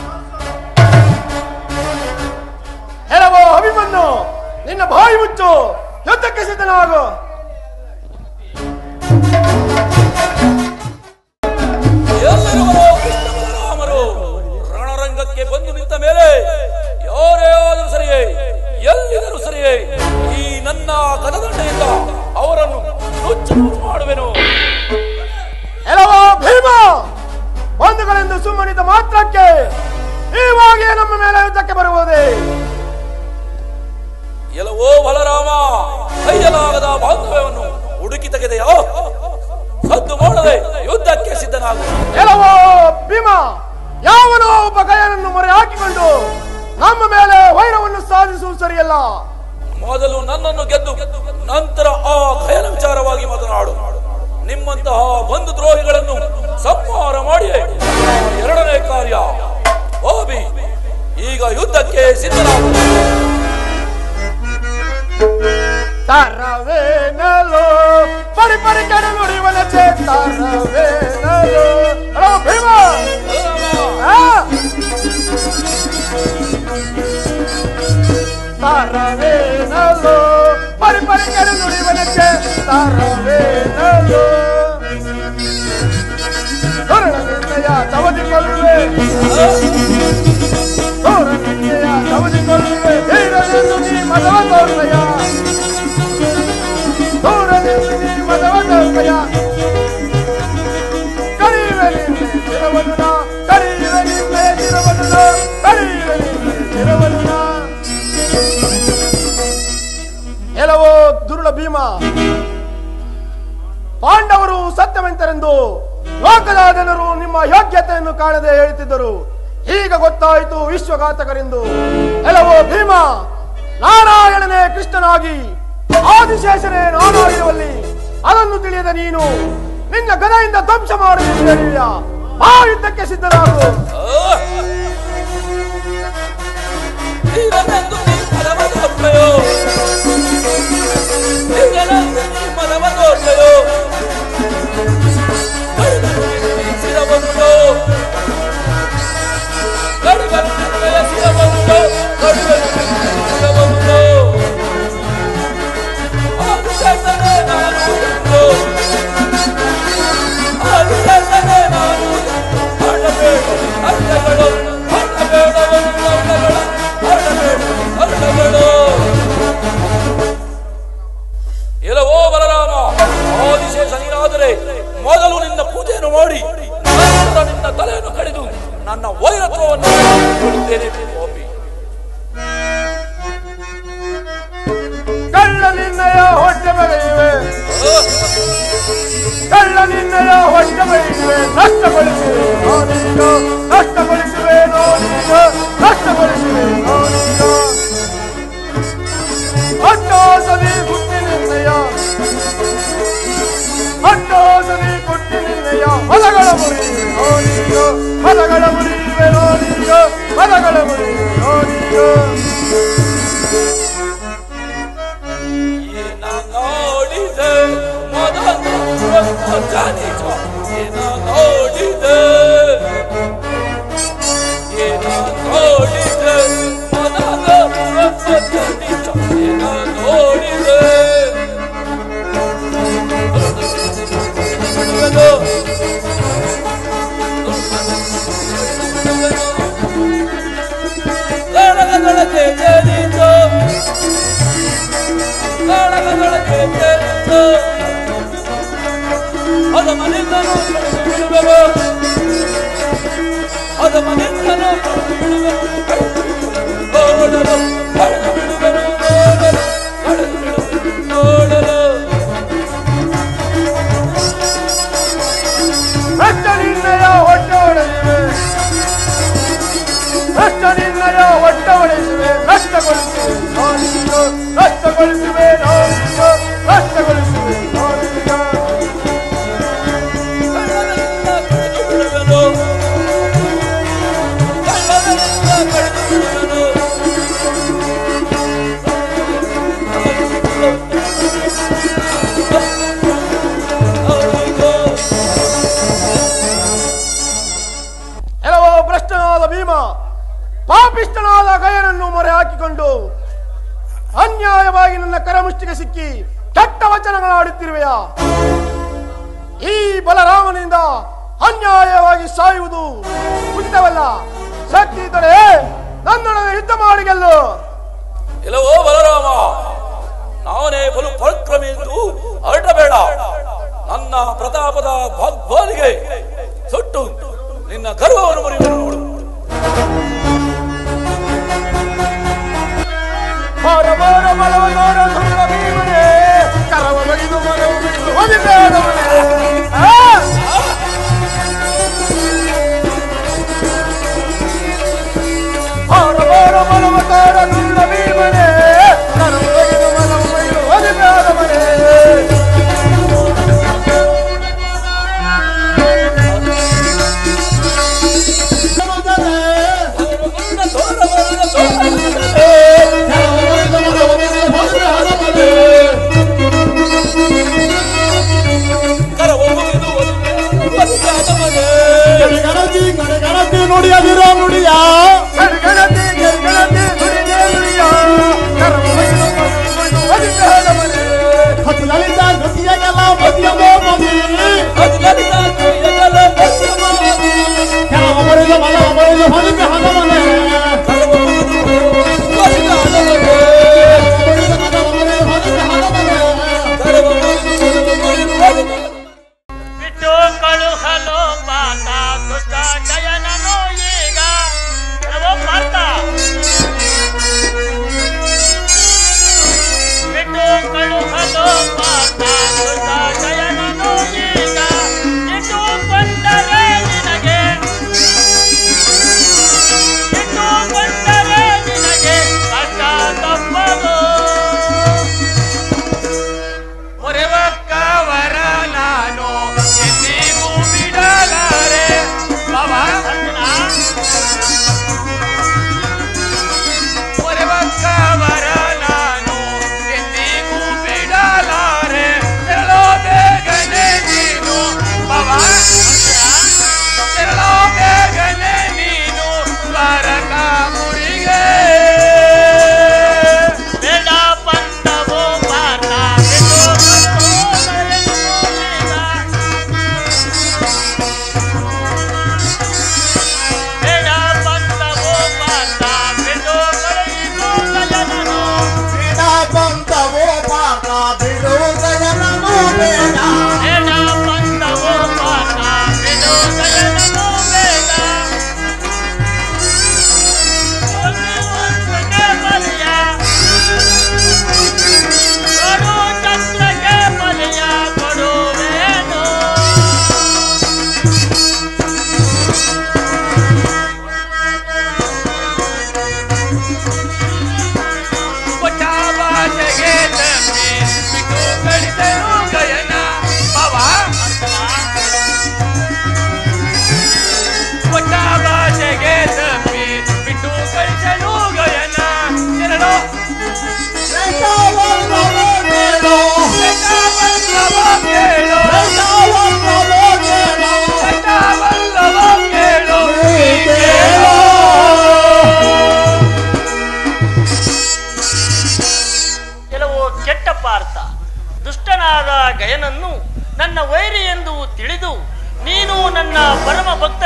ಕೆಲವು ಅಭಿಮನ್ಯು ನಿನ್ನ ಬಾಯಿ ಮುಚ್ಚು ಯುದ್ಧಕ್ಕೆ ಸಿದ್ಧನಾಗು ಎಲ್ಲರಿಗೂ ಕೃಷ್ಣ ಬಲರಾಮರು ರಣರಂಗಕ್ಕೆ ಬಂದು ನಿಂತ ಮೇಲೆ ಯಾರೇ ಆದರೂ ಸರಿಯೇ ಎಲ್ಲಿದರೂ ಸರಿಯೇ ಈ ನನ್ನ ಕದದಂಡೆಯಿಂದ ಅವರನ್ನು ನುಚ್ಚು ನುಚ್ಚು ಮಾಡುವೆನು ಕೆಲವು ಭೀಮ ಬಂಧುಗಳೆಂದು ಸುಮ್ಮನಿದ್ದ ಮಾತ್ರಕ್ಕೆ ನೀವಾಗೇ ನಮ್ಮ ಮೇಲೆ ಯುದ್ಧಕ್ಕೆ ಬರುವುದೇ ಎಲ್ಲವೋ ಬಲರಾಮ ಕೈಯಲಾಗದ ಬಾಂಧವ್ಯವನ್ನು ಹುಡುಕಿ ತೆಗೆದೆಯೋ ಸದ್ದು ಮಾಡದೆ ಯುದ್ಧಕ್ಕೆ ಸಿದ್ಧನಾಗು ಕೆಲವು ಭೀಮ ಯಾವನೋ ಒಬ್ಬ ಗಯನನ್ನು ಮೊರೆ ಹಾಕಿಕೊಂಡು ನಮ್ಮ ಮೇಲೆ ವೈರವನ್ನು ಸಾಧಿಸುವುದು ಸರಿಯಲ್ಲ ಮೊದಲು ನನ್ನನ್ನು ಗೆದ್ದು ನಂತರ ಆ ಖಯನ ವಿಚಾರವಾಗಿ ಮಾತನಾಡು ನಿಮ್ಮಂತಹ ಬಂಧು ದ್ರೋಹಿಗಳನ್ನು ಸಂಹಾರ ಮಾಡಿ ಎರಡನೇ ಕಾರ್ಯ ಹೋಬಿ ಈಗ ಯುದ್ಧಕ್ಕೆ ಸಿದ್ಧನಾಗು ತರವೇನಲು ಪರಿ ಪರಿ ಕೆಡ ನುಡಿವನ ಚೇ ತರವೇನಲು ಹಲೋ ಭೀಮ ಆ? ತರವೇನಲು ಪರಿ ಪರಿ ಕೆಡ ನುಡಿವನ ಚೇ ತರವೇನಲು ಹೊರಡಲಿಲ್ಲಯ ತವದಿಕೊಳ್ಳುವೆ ಹೊರಡಲಿಲ್ಲಯ ತವದಿಕೊಳ್ಳುವೆ ಧೈರ್ಯವೆಂದು ನೀ ಮದವ ತೋರುವೆಯ ದೂರದಲ್ಲಿ ನೀ ಮದವ ತೋರುವೆಯ ಕರೆಯುವೆ ನಿನ್ನೆ ಚಿರವನ್ನು ನಾ ಕರೆಯುವೆ ನಿನ್ನೆ ಚಿರವನ್ನು ನಾ ಕರೆಯುವೆ ನಿನ್ನೆ ಚಿರವನ್ನು ನಾ ಕೆಲವು ದುರುಳ ಭೀಮ ಪಾಂಡವರು ಸತ್ಯವಂತರೆಂದು ಲೋಕದ ಜನರು ನಿಮ್ಮ ಯೋಗ್ಯತೆಯನ್ನು ಕಾಣದೆ ಹೇಳುತ್ತಿದ್ದರು ಈಗ ಗೊತ್ತಾಯಿತು ವಿಶ್ವಘಾತಕರೆಂದು ಕೆಲವು ಭೀಮ ನಾರಾಯಣನೇ ಕೃಷ್ಣನಾಗಿ ಆದಿಶೇಷನೇ ನಾನಾಗಿರುವಲ್ಲಿ ಅದನ್ನು ತಿಳಿಯದ ನೀನು ನಿನ್ನ ಗದೆಯಿಂದ ಧ್ವಂಸ ಮಾಡುತ್ತಿದ್ದೀಯ ಆ ಯುದ್ಧಕ್ಕೆ ಸಿದ್ಧರಾಗು ಧೀರನೆಂದು ನೀ ಮದವ ತೋರ್ಪೆಯೋ ಧೀರನೆಂದು ನೀ ಮದವ ತೋರ್ಪೆಯೋ ಕಡಿಮೆಯ ಶಿರವನ್ನು ಕಡಿಮೆಯ ಶಿರವನ್ನು ಕಡಿಮೆಯ ಶಿರವನ್ನು ಆದಿಶೇಷನೇ ನಾನು ಎಂದು ಆದಿಶೇಷನೇ ನಾನು ಮಾಡಬೇಡ ಅರ್ಥಗಳು ಅರ್ಥಬೇಡವನ್ನು ಅರ್ಥಗಳ ಅರ್ಥಬೇಡ ಅರ್ಥಗಳು ಇಲ್ಲವೋ ಬಲರಾಮ ಆದಿಶೇಷ ನೀನಾದರೆ ಮೊದಲು ನಿನ್ನ ಪೂಜೆಯನ್ನು ಮಾಡಿ ನಂತರ ನಿನ್ನ ತಲೆಯನ್ನು ಕಡಿದು ನನ್ನ ವೈರತ್ವವನ್ನು ಕೊಡುತ್ತೇನೆ ಗೋಪಿ ಕಳ್ಳ ನಿನ್ನಯ ಹೊಟ್ಟೆ ಬೆಳೆಯುವೆ ಕಳ್ಳ ನಿನ್ನಯ ಹೊಟ್ಟೆ ಬೆಳೆಯುವೆ ನಷ್ಟಗೊಳಿಸುವೆ ನೋಡೀಗ ನಷ್ಟಗೊಳಿಸುವೆ ನೋಡೀಗ ನಷ್ಟಗೊಳಿಸುವೆ ನೋಡೀಗ ಅಟ್ಟೋಸಲಿ ಗುಟ್ಟಿ ನಿನ್ನಯ ಅಟ್ಟೋಸಲಿ ಗುಟ್ಟಿ ನಿನ್ನಯ ಹೊಲಗಳ ಮುರಿ ನೋಡೀಗ ಏನ ನೋಡಿದೆ ಮದನ ಜಾನಿಜ ಏನ ನೋಡಿದೆ ಏನ ನೋಡಿದೆ ಮದನ ಜಾನಿಜ ಏನ ನೋಡಿದೆ ಗಳಗಳಗೆ ಜನಿತು ಗಳಗಳಗೆ ಜನಿತು ಅದ ಮನೆಯಿಂದಲೂ ಬಿಡುವರು ಅದ ಮನೆಯಿಂದಲೂ ಬಿಡುವರು ನೋಡಲು ಕಳೆದು ಬಿಡುವರು ನೋಡಲು ಕಳೆದು ಬಿಡುವರು ನೋಡಲು ಭ್ರಷ್ಟ ನಿರ್ಣಯ ಹೊಟ್ಟೆ ಹೊಡೆದಿವೆ ಭ್ರಷ್ಟ ನಿರ್ಣಯ ಹೊಟ್ಟೆ ಹೊಡೆದಿವೆ ನಷ್ಟಗೊಳಿಸಿವೆ ನಾನೀಗ ನಷ್ಟಗೊಳಿಸಿವೆ ನಾನೀಗ ನಷ್ಟಗೊಳಿಸಿವೆ ನಾನೀಗ ಕಳ್ಳರಿಂದ ಕಳೆದು ಬಿಡುವರು ಕಳ್ಳರಿಂದ ಕಳೆದು ಬಿಡುವರು ಕೆಲವು ಭ್ರಷ್ಟನಾದ ಭೀಮ ಪಾಪಿಷ್ಟನಾದ ಗಯನನ್ನು ಮೊರೆ ಹಾಕಿಕೊಂಡು ಅನ್ಯಾಯವಾಗಿ ನನ್ನ ಕರಮುಷ್ಟಿಗೆ ಸಿಕ್ಕಿ ಕೆಟ್ಟ ವಚನಗಳಾಡುತ್ತಿರುವೆಯ ಈ ಬಲರಾಮನಿಂದ ಅನ್ಯಾಯವಾಗಿ ಸಾಯುವುದು ಉಚಿತವಲ್ಲ ಶಕ್ತಿ ಇದ್ದರೆ ನನ್ನೊಡನೆ ಯುದ್ಧ ಮಾಡಿ ಗೆಲ್ಲು ಇಲ್ಲವೋ ಬಲರಾಮ ನಾನೇ ಬಲು ಪರಾಕ್ರಮಿ ಎಂದು ಹೊರಟಬೇಡ ನನ್ನ ಪ್ರತಾಪದ ಭಗ್ವಾನಿಗೆ ಸುಟ್ಟು ನಿನ್ನ ಗರ್ವವನ್ನು ಮುರಿಯುವುದು ನೋಡು ಮಾರ ಮಾರ ಮಲವ ನೋರ ಸುಂದರ ಭೀಮನೇ ಕರವ ಬಗಿದು ಮನವು ಬಿಟ್ಟು ಒದಿಬೇಡವನೇ ಆ! ಮಾರ ಮಾರ ಮಲವ ನೋರ ಸುಂದರ ಭೀಮನೇ ಕರವ ಬಗಿದು ಮನವು ಬಿಟ್ಟು ಒದಿಬೇಡವನೇ ಕರವ ಮುಗಿದು ಒಲಿದಾದವನೇ. ನುಡಿಯದಿರೋ ನುಡಿಯ ಗಣಗಣತಿ ಗಣಗಣತಿ ನುಡಿಗೆ ನುಡಿಯ ಕರವ ಬಗಿದು ಮನವು ಬಿಟ್ಟು ಒದಿಬೇಡವನೇ ಅದು ಲಲಿತ ಕೈಯಗಲ ಮಧ್ಯಮಾದಿ. ಕರವ ಮುಗಿದು ಒಲಿದಾದವನೇ. ಕರವ ಮುಗಿದು ಒಲಿದಾದವನೇ. ಬಿಟ್ಟು ಕಳುಹಲು ಪಾತ ದುಷ್ಟ ಜಯನನು ಈಗ ಕೆಲವೋ ಪಾರ್ಥ ಬಿಟ್ಟು ಕಳುಹಲು ಪಾತ ದುಷ್ಟ ಜಯನನು ಈಗ ಇಟ್ಟು ಬಂದರೆ ನಿನಗೆ ಇಟ್ಟು ಬಂದರೆ ನಿನಗೆ ಕಷ್ಟ ತಪ್ಪದು ಮೊರೆವಕ್ಕವರ ನಾನು ಎಂದಿಗೂ ಬಿಡಲಾರೆ ಬಾಬಾ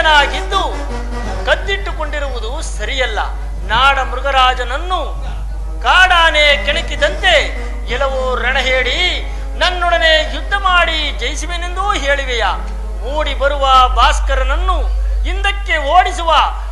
ಗಜನಾಗಿದ್ದು ಕದ್ದಿಟ್ಟುಕೊಂಡಿರುವುದು ಸರಿಯಲ್ಲ ನಾಡ ಮೃಗರಾಜನನ್ನು ಕಾಡಾನೆ ಕೆಣಕಿದಂತೆ ಕೆಲವು ರಣಹೇಳಿ ನನ್ನೊಡನೆ ಯುದ್ಧ ಮಾಡಿ ಜಯಿಸುವೆನೆಂದೂ ಹೇಳಿವೆಯ ಮೂಡಿ ಬರುವ ಭಾಸ್ಕರನನ್ನು ಹಿಂದಕ್ಕೆ ಓಡಿಸುವ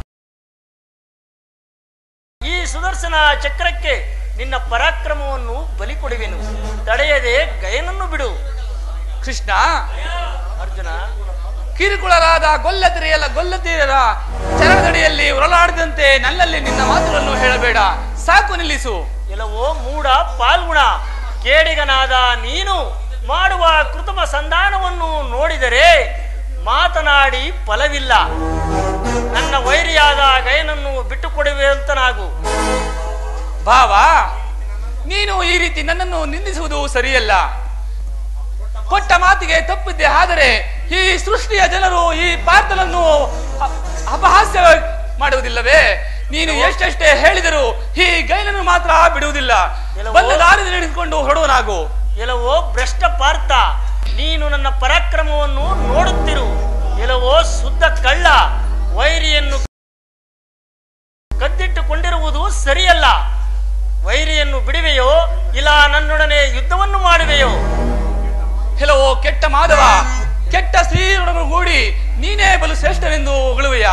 ಈ ಸುದರ್ಶನ ಚಕ್ರಕ್ಕೆ ನಿನ್ನ ಪರಾಕ್ರಮವನ್ನು ಬಲಿ ಕೊಡುವೆನು ತಡೆಯದೆ ಗಯನನ್ನು ಬಿಡು ಕೃಷ್ಣ ಅರ್ಜುನ ಕಿರುಕುಳರಾದ ಗೊಲ್ಲತಿರೆಯಲ್ಲ ಗೊಲ್ಲತಿರರ ಚರಣದಡಿಯಲ್ಲಿ ಉರಳಾಡಿದಂತೆ ನನ್ನಲ್ಲಿ ನಿನ್ನ ಮಾತುಗಳನ್ನು ಹೇಳಬೇಡ ಸಾಕು ನಿಲ್ಲಿಸು ಕೆಲವೋ ಮೂಡ ಪಾಲ್ಗುಣ ಕೇಡಿಗನಾದ ನೀನು ಮಾಡುವ ಕೃತಮ ಸಂಧಾನವನ್ನು ನೋಡಿದರೆ ಮಾತನಾಡಿ ಫಲವಿಲ್ಲ ನನ್ನ ವೈರಿಯಾದ ಗಯನನ್ನು ಬಿಟ್ಟುಕೊಡುವೆಂತನಾಗು ಭಾವ ನೀನು ಈ ರೀತಿ ನನ್ನನ್ನು ನಿಂದಿಸುವುದು ಸರಿಯಲ್ಲ ಕೊಟ್ಟ ಮಾತಿಗೆ ತಪ್ಪಿದ್ದೆ ಆದರೆ ಈ ಸೃಷ್ಟಿಯ ಜನರು ಈ ಪಾರ್ಥನನ್ನು ಅ- ಅಪಹಾಸ್ಯ ಮಾಡುವುದಿಲ್ಲವೇ ನೀನು ಎಷ್ಟೆಷ್ಟೇ ಹೇಳಿದರೂ ಈ ಗೈನನ್ನು ಮಾತ್ರ ಬಿಡುವುದಿಲ್ಲ ಎಲ್ಲವೋ- ಬಂದ ದಾರಿ ಹಿಡಿದುಕೊಂಡು ಹೊರಡುವನಾಗು ಎಲ್ಲವೋ ಭ್ರಷ್ಟ ಪಾರ್ಥ ನೀನು ನನ್ನ ಪರಾಕ್ರಮವನ್ನು ನೋಡುತ್ತಿರು ಎಲ್ಲವೋ ಶುದ್ಧ ಕಳ್ಳ ವೈರಿಯನ್ನು ಕದ್ದಿಟ್ಟುಕೊಂಡಿರುವುದು ಸರಿಯಲ್ಲ ವೈರಿಯನ್ನು ಬಿಡುವೆಯೋ ಇಲ್ಲ ನನ್ನೊಡನೆ ಯುದ್ಧವನ್ನು ಮಾಡುವೆಯೋ ಕೆಲವೋ ಕೆಟ್ಟ ಮಾಧವ ಕೆಟ್ಟ ಸ್ತ್ರೀಯರೊಡನೆ ಗೂಡಿ ನೀನೇ ಬಲು ಶ್ರೇಷ್ಠವೆಂದು ಹೊಗಳುವೆಯ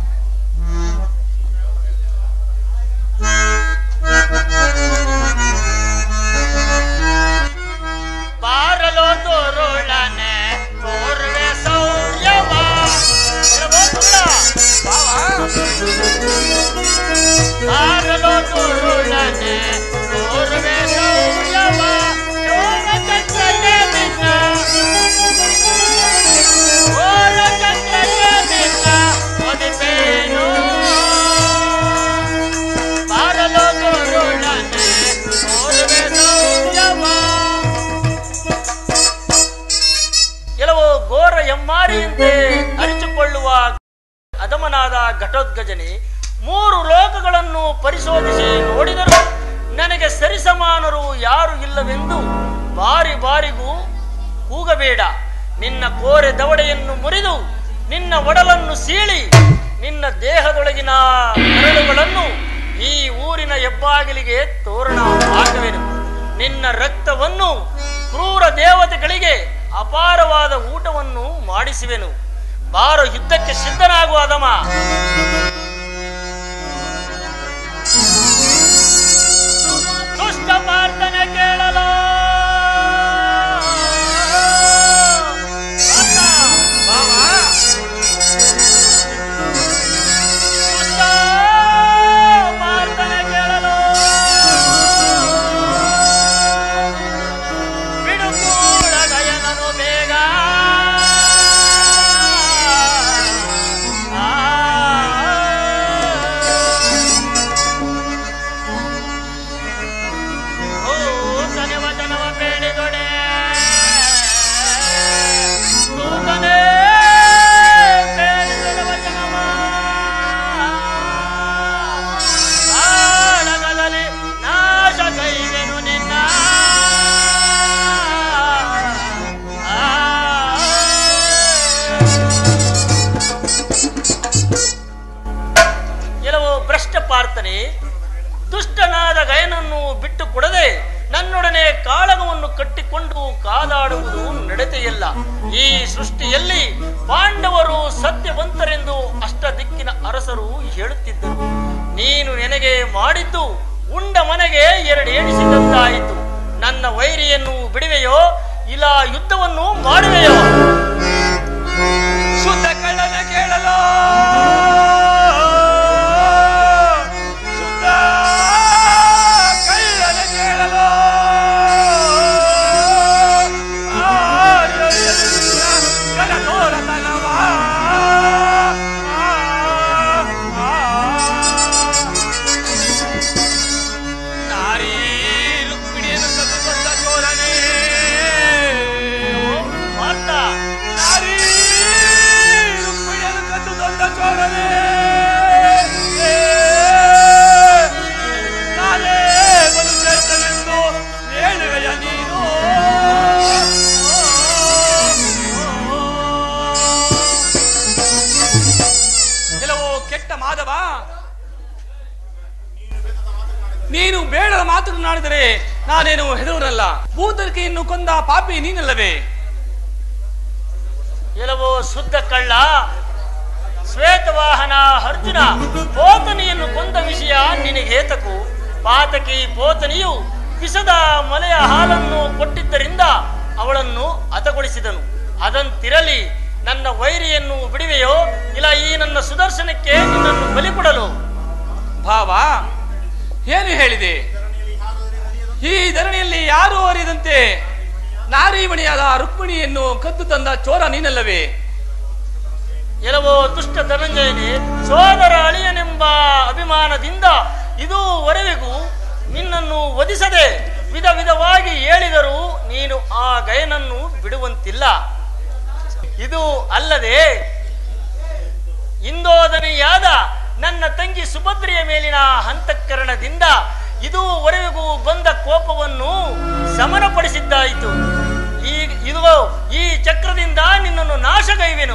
ಬಾರಲೋ ತೋರುಳನೆ ತೋರುವೆ ಸೌರ್ಯವ ಎಲ್ಲವೋ ಸುಳ್ಳ. ಬಾರಲೋ ತೋರುಳನೆ ತೋರುವೆ ಸೌರ್ಯವ ಚೋರ ಚಂದ್ರನೇ ನಿನ್ನ ಚೋರ ಚಂದ್ರನೇ ನಿನ್ನ ಒದಿಪೇನು ಬಾರಲೋ ತೋರುಳನೆ ತೋರುವೆ ಸೌರ್ಯವ ಕೆಲವು ಘೋರ ಎಮ್ಮಾರಿಯಂತೆ ಅರಿತುಕೊಳ್ಳುವ ಅಧಮನಾದ ಘಟೋದ್ಗಜನೆ ಮೂರು ಲೋಕಗಳನ್ನು ಪರಿಶೋಧಿಸಿ ನೋಡಿದರು ನನಗೆ ಸರಿಸಮಾನರು ಯಾರು ಇಲ್ಲವೆಂದು ಬಾರಿ ಬಾರಿಗೂ ಕೂಗಬೇಡ ನಿನ್ನ ಕೋರೆ ದವಡೆಯನ್ನು ಮುರಿದು ನಿನ್ನ ಒಡಲನ್ನು ಸೀಳಿ ನಿನ್ನ ದೇಹದೊಳಗಿನ ಕರಳುಗಳನ್ನು ಈ ಊರಿನ ಹೆಬ್ಬಾಗಿಲಿಗೆ ತೋರಣ ಹಾಕುವೆನು ನಿನ್ನ ರಕ್ತವನ್ನು ಕ್ರೂರ ದೇವತೆಗಳಿಗೆ ಅಪಾರವಾದ ಊಟವನ್ನು ಮಾಡಿಸುವೆನು ಬಾರೋ ಯುದ್ಧಕ್ಕೆ ಸಿದ್ಧನಾಗುವ ಅದಮ ದುಷ್ಟ ಪ್ರಾರ್ಥನೆ ಕೇಳಲು ದುಷ್ಟ ಪ್ರಾರ್ಥನೆ ಕೇಳಲು ಬಿಡುಕೂಡ ಗಯನನು ಬೇಗ ಆ. ಓ ತನವ ತನವ ಬೇಡಿದೊಡೆ ತೂಕನೇ ಬೇಡಿದೊಡವ ಜನವ ಕಾಳಗದಲ್ಲಿ ನಾಶ ಕೈವೆನು ನಿನ್ನ ಕೆಲವು ಭ್ರಷ್ಟ ಪ್ರಾರ್ಥನೆ ದುಷ್ಟನಾದ ಗಯನನ್ನು ಬಿಟ್ಟು ಕೊಡದೆ ನನ್ನೊಡನೆ ಕಾಳಗವನ್ನು ಕಟ್ಟಿಕೊಂಡು ಕಾದಾಡುವುದು ನಡತೆಯಲ್ಲ ಈ ಸೃಷ್ಟಿಯಲ್ಲಿ ಪಾಂಡವರು ಸತ್ಯವಂತರೆಂದು ಅಷ್ಟ ದಿಕ್ಕಿನ ಅರಸರು ಹೇಳುತ್ತಿದ್ದರು ನೀನು ನನಗೆ ಮಾಡಿದ್ದು ಉಂಡ ಮನೆಗೆ ಎರಡು ಎಣಿಸಿದಂತಾಯಿತು ನನ್ನ ವೈರಿಯನ್ನು ಬಿಡುವೆಯೋ ಇಲ್ಲ ಯುದ್ಧವನ್ನು ಮಾಡುವೆಯೋ ಶುದ್ಧ ಕಳ್ಳನ ಕೇಳಲು ಶುದ್ಧ ಕಳ್ಳನ ಕೇಳಲು ಕನಕೋರತನವ ನಾರೀ ರುಕ್ಮಿಣಿಯನ್ನು ಕದ್ದು ಚೋರನೇ ಪಾರ್ಥ ನಾರೀ ಕೆಟ್ಟ ಮಾಧವ ನೀನು ಬೇಡದ ಮಾತನಾಡಿದರೆ ನಾನೇನು ಹೆದರಲ್ಲ ಭೂತರ್ಕಿಯನ್ನು ಕೊಂದ ಪಾಪಿ ನೀನಲ್ಲವೇ ಕೆಲವು ಶುದ್ಧ ಕಳ್ಳ ಶ್ವೇತವಾಹನ ಅರ್ಜುನ ಪೋತನಿಯನ್ನು ಕೊಂದ ವಿಷಯ ನಿನಗೆ ಹೇತಕು ಪಾತಕಿ ಪೋತನಿಯು ವಿಷದ ಮಲೆಯ ಹಾಲನ್ನು ಕೊಟ್ಟಿದ್ದರಿಂದ ಅವಳನ್ನು ಹತಗೊಳಿಸಿದನು ಅದಂತಿರಲಿ ನನ್ನ ವೈರಿಯನ್ನು ಬಿಡುವೆಯೋ ಇಲ್ಲ ಈ ನನ್ನ ಸುದರ್ಶನಕ್ಕೆ ನಿನ್ನನ್ನು ಬಲಿ ಕೊಡಲು ಭಾವ ಏನು ಹೇಳಿದೆ ಈ ಧರಣಿಯಲ್ಲಿ ಯಾರೂ ಅರಿಯದಂತೆ ನಾರೀಮಣಿಯಾದ ರುಕ್ಮಿಣಿಯನ್ನು ಕದ್ದು ತಂದ ಚೋರ ನೀನಲ್ಲವೇ ಕೆಲವೋ ದುಷ್ಟ ಧನಂಜಯನೇ ಸೋದರ ಅಳಿಯನೆಂಬ ಅಭಿಮಾನದಿಂದ ಇದುವರೆವಿಗೂ ನಿನ್ನನ್ನು ವಧಿಸದೆ ವಿಧ ವಿಧವಾಗಿ ಹೇಳಿದರೂ ನೀನು ಆ ಗಯನನ್ನು ಬಿಡುವಂತಿಲ್ಲ ಇದು ಅಲ್ಲದೆ ಇಂದೋದನೆಯಾದ ನನ್ನ ತಂಗಿ ಸುಭದ್ರೆಯ ಮೇಲಿನ ಹಂತಕರಣದಿಂದ ಇದುವರೆಗೂ ಬಂದ ಕೋಪವನ್ನು ಸಮನಪಡಿಸಿದ್ದಾಯಿತು ಈ ಇದು ಈ ಚಕ್ರದಿಂದ ನಿನ್ನನ್ನು ನಾಶಗೈವೆನು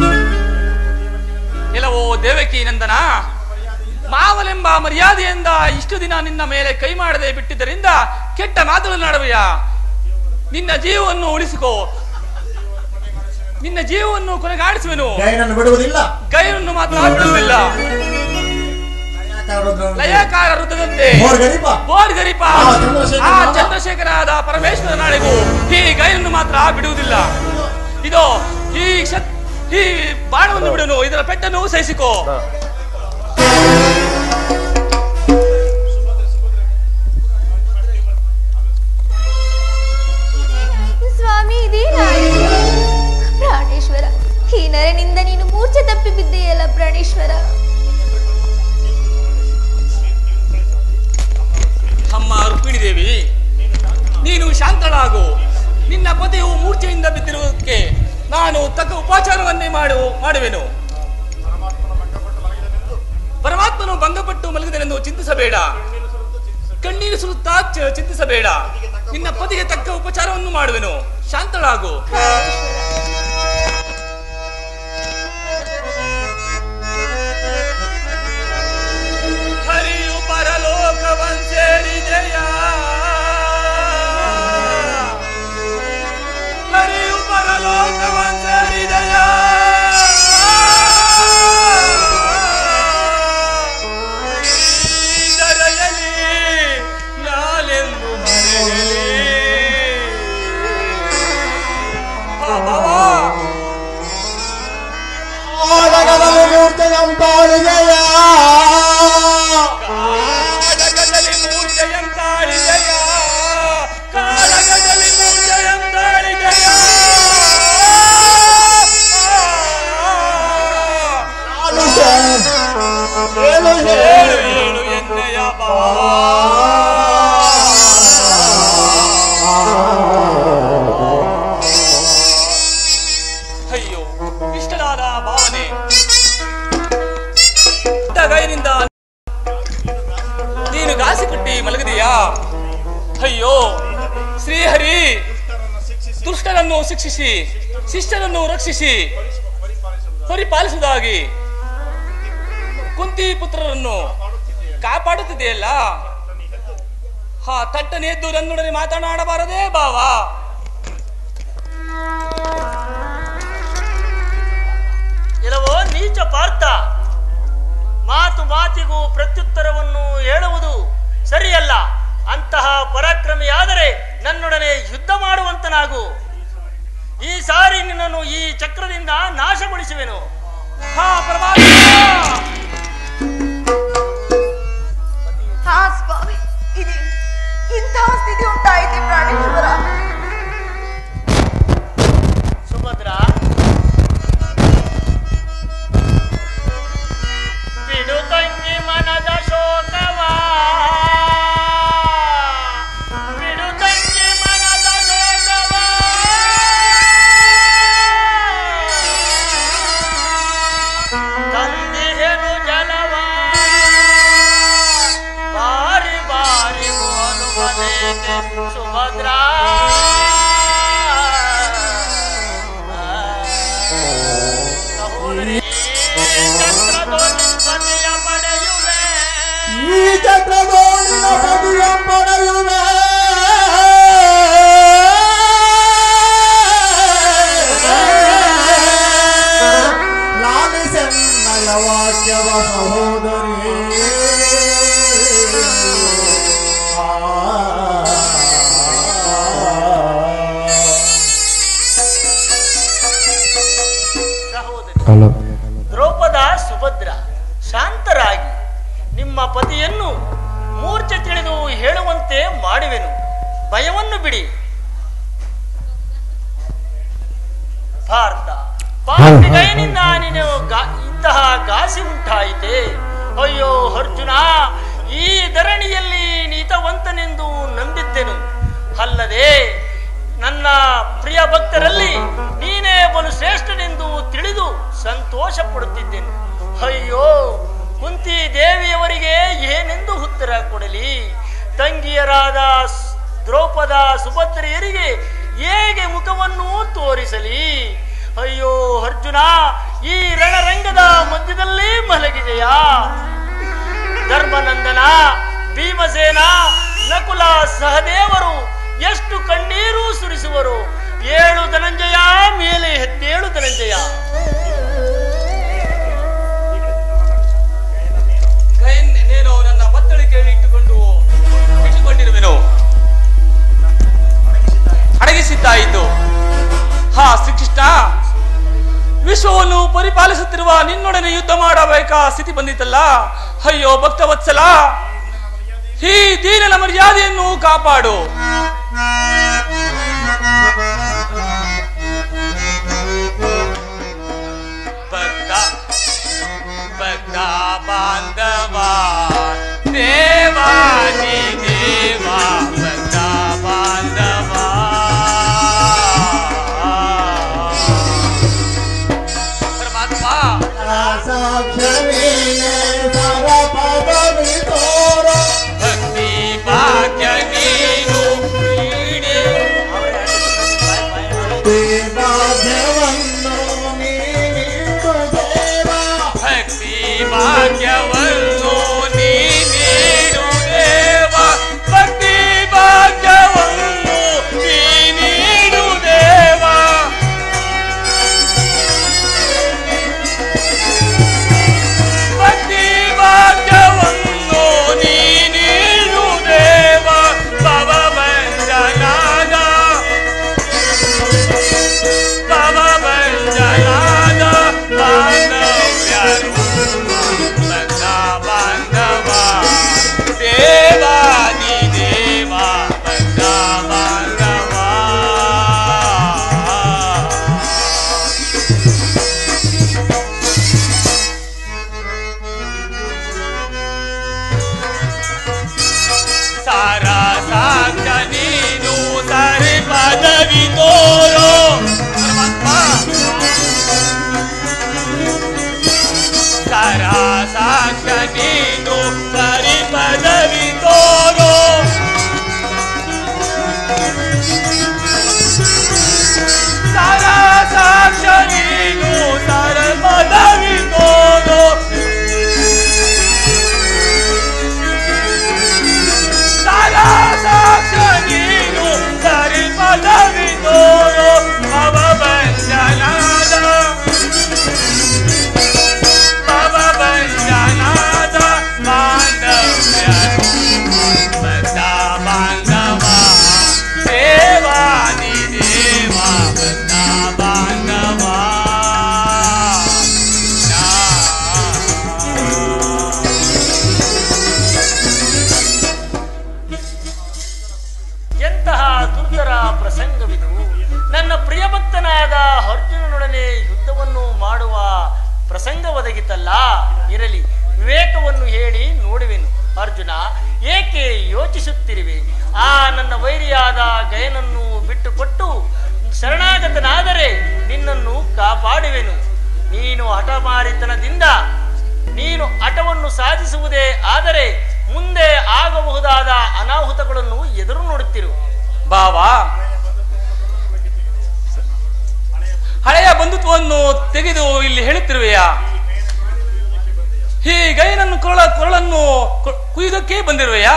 ಕೆಲವೋ ದೇವಕಿ ನಂದನ ಮಾವಲೆಂಬ ಮರ್ಯಾದೆಯಿಂದ ಇಷ್ಟು ದಿನ ನಿನ್ನ ಮೇಲೆ ಕೈ ಮಾಡದೆ ಬಿಟ್ಟಿದ್ದರಿಂದ ಕೆಟ್ಟ ಮಾತುಗಳನ್ನಾಡುವೆಯ ನಿನ್ನ ಜೀವವನ್ನು ಉಳಿಸಿಕೋ ನಿನ್ನ ಜೀವವನ್ನು ಕೊನೆಗಾಡಿಸುವೆನು ಗೈನನ್ನು ಬಿಡುವುದಿಲ್ಲ ಗೈರನ್ನು ಮಾತ್ರ ಬಿಡುವುದಿಲ್ಲ ಲಯಕಾರ ವೃತ್ತದಂತೆ ಬೋರ್ಗರಿಪ. ಬೋರ್ಗರಿಪ ಆ ಚಂದ್ರಶೇಖರ ಆ ನಾಡ. ಚಂದ್ರಶೇಖರಾದ ಪರಮೇಶ್ವರ ನಾಳೆಗೂ ಈ ಗೈರನ್ನು ಮಾತ್ರ ಬಿಡುವುದಿಲ್ಲ ಇದು ಈ ಕ್ಷತ್ ಈ ಬಾಣವನ್ನು ಬಿಡುನು ಇದರ ಪೆಟ್ಟನ್ನು ಸಹಿಸಿಕೋ ಸ್ವಾಮಿ ಇದೇನಾಯಿತು ಪ್ರಾಣೇಶ್ವರ ಈ ನರನಿಂದ ನೀನು ಮೂರ್ಛೆ ತಪ್ಪಿ ಬಿದ್ದೆಯಲ್ಲ ಪ್ರಾಣೇಶ್ವರ ಅಮ್ಮ ರುಕ್ಮಿಣಿ ದೇವಿ ನೀನು ಶಾಂತಳಾಗು ನಿನ್ನ ಪತಿಯು ಮೂರ್ಛೆಯಿಂದ ಬಿದ್ದಿರುವುದಕ್ಕೆ ನಾನು ತಕ್ಕ ಉಪಚಾರವನ್ನೇ ಮಾಡು ಮಾಡುವೆನು ಪರಮಾತ್ಮನು ಭಂಗಪಟ್ಟು ಮಲಗಿದನೆಂದು ಚಿಂತಿಸಬೇಡ ಕಣ್ಣೀರು ಸುರುತ್ತಾ ಚ- ಚಿಂತಿಸಬೇಡ ನಿನ್ನ ಪತಿಗೆ ತಕ್ಕ ಉಪಚಾರವನ್ನು ಮಾಡುವೆನು ಶಾಂತಳಾಗು ಹರಿಯು ಪರಲೋಕವನ್ ಸೇರಿದೆಯ ಹರಿಯು ಪರಲೋಕವನ್ ಸೇರಿದೆಯ ಈ ದರೆಯಲಿ ನಾಳೆಂದು ಮರೆಯಲಿ ಹಾ, ಭಾವ. ಆಡಗದಲ್ಲಿ ಮೂರ್ತಿಯಂತಾಳಿದೆಯ ಕಾಡಗದಲ್ಲಿ ಮೂರ್ಛೆಯಂತಾಳಿದೆಯ ಕಾಡಗದಲ್ಲಿ ಮೂರ್ಛೆಯಂತಾಳಿದೆಯ ಏನು ಏಳು ಏಳು ಎಣ್ಣೆಯ ಅಯ್ಯೋ ಇಷ್ಟನಾದ ಭಾವನೆ ಗೈನಿಂದ ನೀನು ಗಾಸಿ ಕೊಟ್ಟಿ ಮಲಗಿದೆಯಾ ಅಯ್ಯೋ ಶ್ರೀಹರಿ ದುಷ್ಟರನ್ನು ಶಿಕ್ಷಿಸಿ ಶಿಷ್ಟರನ್ನು ರಕ್ಷಿಸಿ ಪರಿಪಾಲಿಸುವುದಾಗಿ ಕುಂತಿ ಪುತ್ರರನ್ನು ಕಾಪಾಡುತ್ತಿದೆಯಲ್ಲ ಹಾ ತಟ್ಟನೆ ಎದ್ದು ನನ್ನೊಡನೆ ಮಾತನಾಡಬಾರದೇ ಬಾವ ಇಲ್ಲವೋ ನೀಚ ಪಾರ್ಥ ಮಾತು ಮಾತಿಗೂ ಪ್ರತ್ಯುತ್ತರವನ್ನು ಹೇಳುವುದು ಸರಿಯಲ್ಲ ಅಂತಹ ಪರಾಕ್ರಮಿಯಾದರೆ ನನ್ನೊಡನೆ ಯುದ್ಧ ಮಾಡುವಂತನಾಗು ಈ ಸಾರಿ ನಿನ್ನನ್ನು ಈ ಚಕ್ರದಿಂದ ನಾಶಗೊಳಿಸುವೆನು ಹಾ ಪರಮಾತ್ಮ ಹಾ ಸ್ವಾಮಿ ಇದೆ ಇಂತಹ ಸ್ಥಿತಿ ಉಂಟಾಯಿತೆ ಪ್ರಾಣೇಶ್ವರ ಸುಭದ್ರ ಬಿಡು ತಂಗಿ ಮನದ ಶೋಕವ ಬಿಡು ತಂಗಿ ಮನದ ಶೋಕವ ತಂದಿಹೆನು ಜಲವ ಬಾರಿ ಬಾರಿ ಹೋಲು ಮನೆಗೆ ಸುಭದ್ರಾ ಸಹೋದರಿ ಚಕ್ರದೊಳಿಪ ಸಹೋದರಿ ಸಹೋದರಿ ದ್ರೌಪದ ಸುಭದ್ರ ಶಾಂತರಾಗಿ ನಿಮ್ಮ ಪತಿಯನ್ನು ಮೂರ್ಛೆ ತಿಳಿದು ಹೇಳುವಂತೆ ಮಾಡುವೆನು ಭಯವನ್ನು ಬಿಡಿ ಭಾರತ ಪಾರ್ಥಿಗಯನಿಂದ ನೀನು ಗಾ- ಇಂತಹ ಘಾಸಿ ಉಂಟಾಯಿತೆ ಅಯ್ಯೋ ಅರ್ಜುನ ಈ ಧರಣಿಯಲ್ಲಿ ನೀತವಂತನೆಂದು ನಂಬಿದ್ದೆನು ಅಲ್ಲದೆ ನನ್ನ ಪ್ರಿಯ ಭಕ್ತರಲ್ಲಿ ನೀನೇ ಬಲು ಶ್ರೇಷ್ಠನೆಂದು ತಿಳಿದು ಸಂತೋಷ ಪಡುತ್ತಿದ್ದೆನು ಅಯ್ಯೋ ಕುಂತಿ ದೇವಿಯವರಿಗೆ ಏನೆಂದು ಉತ್ತರ ಕೊಡಲಿ ತಂಗಿಯರಾದ ಸ್- ದ್ರೌಪದ ಸುಭದ್ರೆಯರಿಗೆ ಹೇಗೆ ಮುಖವನ್ನು ತೋರಿಸಲಿ ಅಯ್ಯೋ ಅರ್ಜುನ ಈ ರಣರಂಗದ ಮಧ್ಯದಲ್ಲಿ ಮಲಗಿದೆಯಾ ಧರ್ಮನಂದನ ಭೀಮಸೇನ ನಕುಲ ಸಹದೇವರು ಎಷ್ಟು ಕಣ್ಣೀರು ಸುರಿಸುವರು ಏಳು ಧನಂಜಯ ಮೇಲೆ ಎದ್ದೇಳು ಧನಂಜಯ ಗೈನ್ ನೀನು ನನ್ನ ಬತ್ತಳಿಕೆಯಲ್ಲಿ ಇಟ್ಟುಕೊಂಡು ಇಟ್ಟುಕೊಂಡಿರುವೆನು ಅಡಗಿಸಿದ್ದಾಯಿತು ಹಾ ಶ್ರೀಕೃಷ್ಣ ವಿಶ್ವವನ್ನು ಪರಿಪಾಲಿಸುತ್ತಿರುವ ನಿನ್ನೊಡನೆ ಯುದ್ಧ ಮಾಡಬೇಕಾ ಸ್ಥಿತಿ ಬಂದಿತ್ತಲ್ಲ ಅಯ್ಯೋ ಭಕ್ತವತ್ಸಲ ಈ ದೀನನ ಮರ್ಯಾದೆಯನ್ನು ಕಾಪಾಡು ಭಕ್ತ ಭಕ್ತ ಬಾಂಧವ ದೇವಾನಿ ದೇವ ಭಕ್ತ ಬಾಂಧವ ಪರಮಾತ್ಮ ಭಕ್ತಿ ಭಾಗ್ಯ ನೀನು ನೀಡಿ ಭಕ್ತಿ ಭಾಗ್ಯವನ್ನು ನೀ ನೀಡು ದೇವ ಭಕ್ತಿ ಭಾಗ್ಯವನ್ನು ನೀ ನೀಡು ದೇವ ಭಕ್ತಿ ಭಾಗ್ಯವನ್ನು ನೀ ನೀಡು ದೇವ ಭವ ಬಂಜನಾದ ಭವ ಬಂಜನಾದ ಬಾಂಧವ್ಯರು ಬಂದ ಬಾಂಧವ ದೇವಾದಿ ದೇವ ಬಂದ ಬಾಂಧವ ಸಾರ ಸಾಕ ನೀನು ಸರಿ ಪದವಿ ತೋರೋ ಪರಮಾತ್ಮ ಸಾರ ಸಾಕ ನೀನು ಸರಿ ಪದವಿ ತೋರೋ ಸಾರ ಸಾಕ್ಷ ನೀನು ಸರ ಪದವಿ ತೋರೋ ಸಾರಾ ಸಾಕ್ಷ ನೀನು ಸರಿ ಪದವಿ ತೋರೋ ಭವ ಬಂಜನಾದ ಭವ ಬಂಜನಾದ ಬಾಂಧವ್ಯ ಬಂದ ಬಾಂಧವ ದೇವಾದಿ ದೇವ ಬಂದ ಬಾಂಧವ ಎಂತಹ ದುರ್ಧರ ಪ್ರಸಂಗವಿದು ನನ್ನ ಪ್ರಿಯ ಭಕ್ತನಾದ ಅರ್ಜುನನೊಡನೆ ಯುದ್ಧವನ್ನು ಮಾಡುವ ಪ್ರಸಂಗ ಒದಗಿತಲ್ಲ ಇರಲಿ ವಿವೇಕವನ್ನು ಹೇಳಿ ನೋಡುವೆನು ಅರ್ಜುನ ಏಕೆ ಯೋಚಿಸುತ್ತಿರುವೆ ಆ ನನ್ನ ವೈರಿಯಾದ ಗಯನನ್ನು ಬಿಟ್ಟುಕೊಟ್ಟು ಶರಣಾಗತನಾದರೆ ನಿನ್ನನ್ನು ಕಾಪಾಡುವೆನು ನೀನು ಹಠಮಾರಿತನದಿಂದ ನೀನು ಹಠವನ್ನು ಸಾಧಿಸುವುದೇ ಆದರೆ ಮುಂದೆ ಆಗಬಹುದಾದ ಅನಾಹುತಗಳನ್ನು ಎದುರು ನೋಡುತ್ತಿರು ಬಾವಾ ಹಳೆಯ ಬಂಧುತ್ವವನ್ನು ತೆಗೆದು ಇಲ್ಲಿ ಹೇಳುತ್ತಿರುವೆಯಾ ಈ ಗೈನನ್ನು ಕೊರಳ ಕೊರಳನ್ನು ಕೊ- ಕುಯ್ಯುವುದಕ್ಕೆ ಬಂದಿರುವೆಯಾ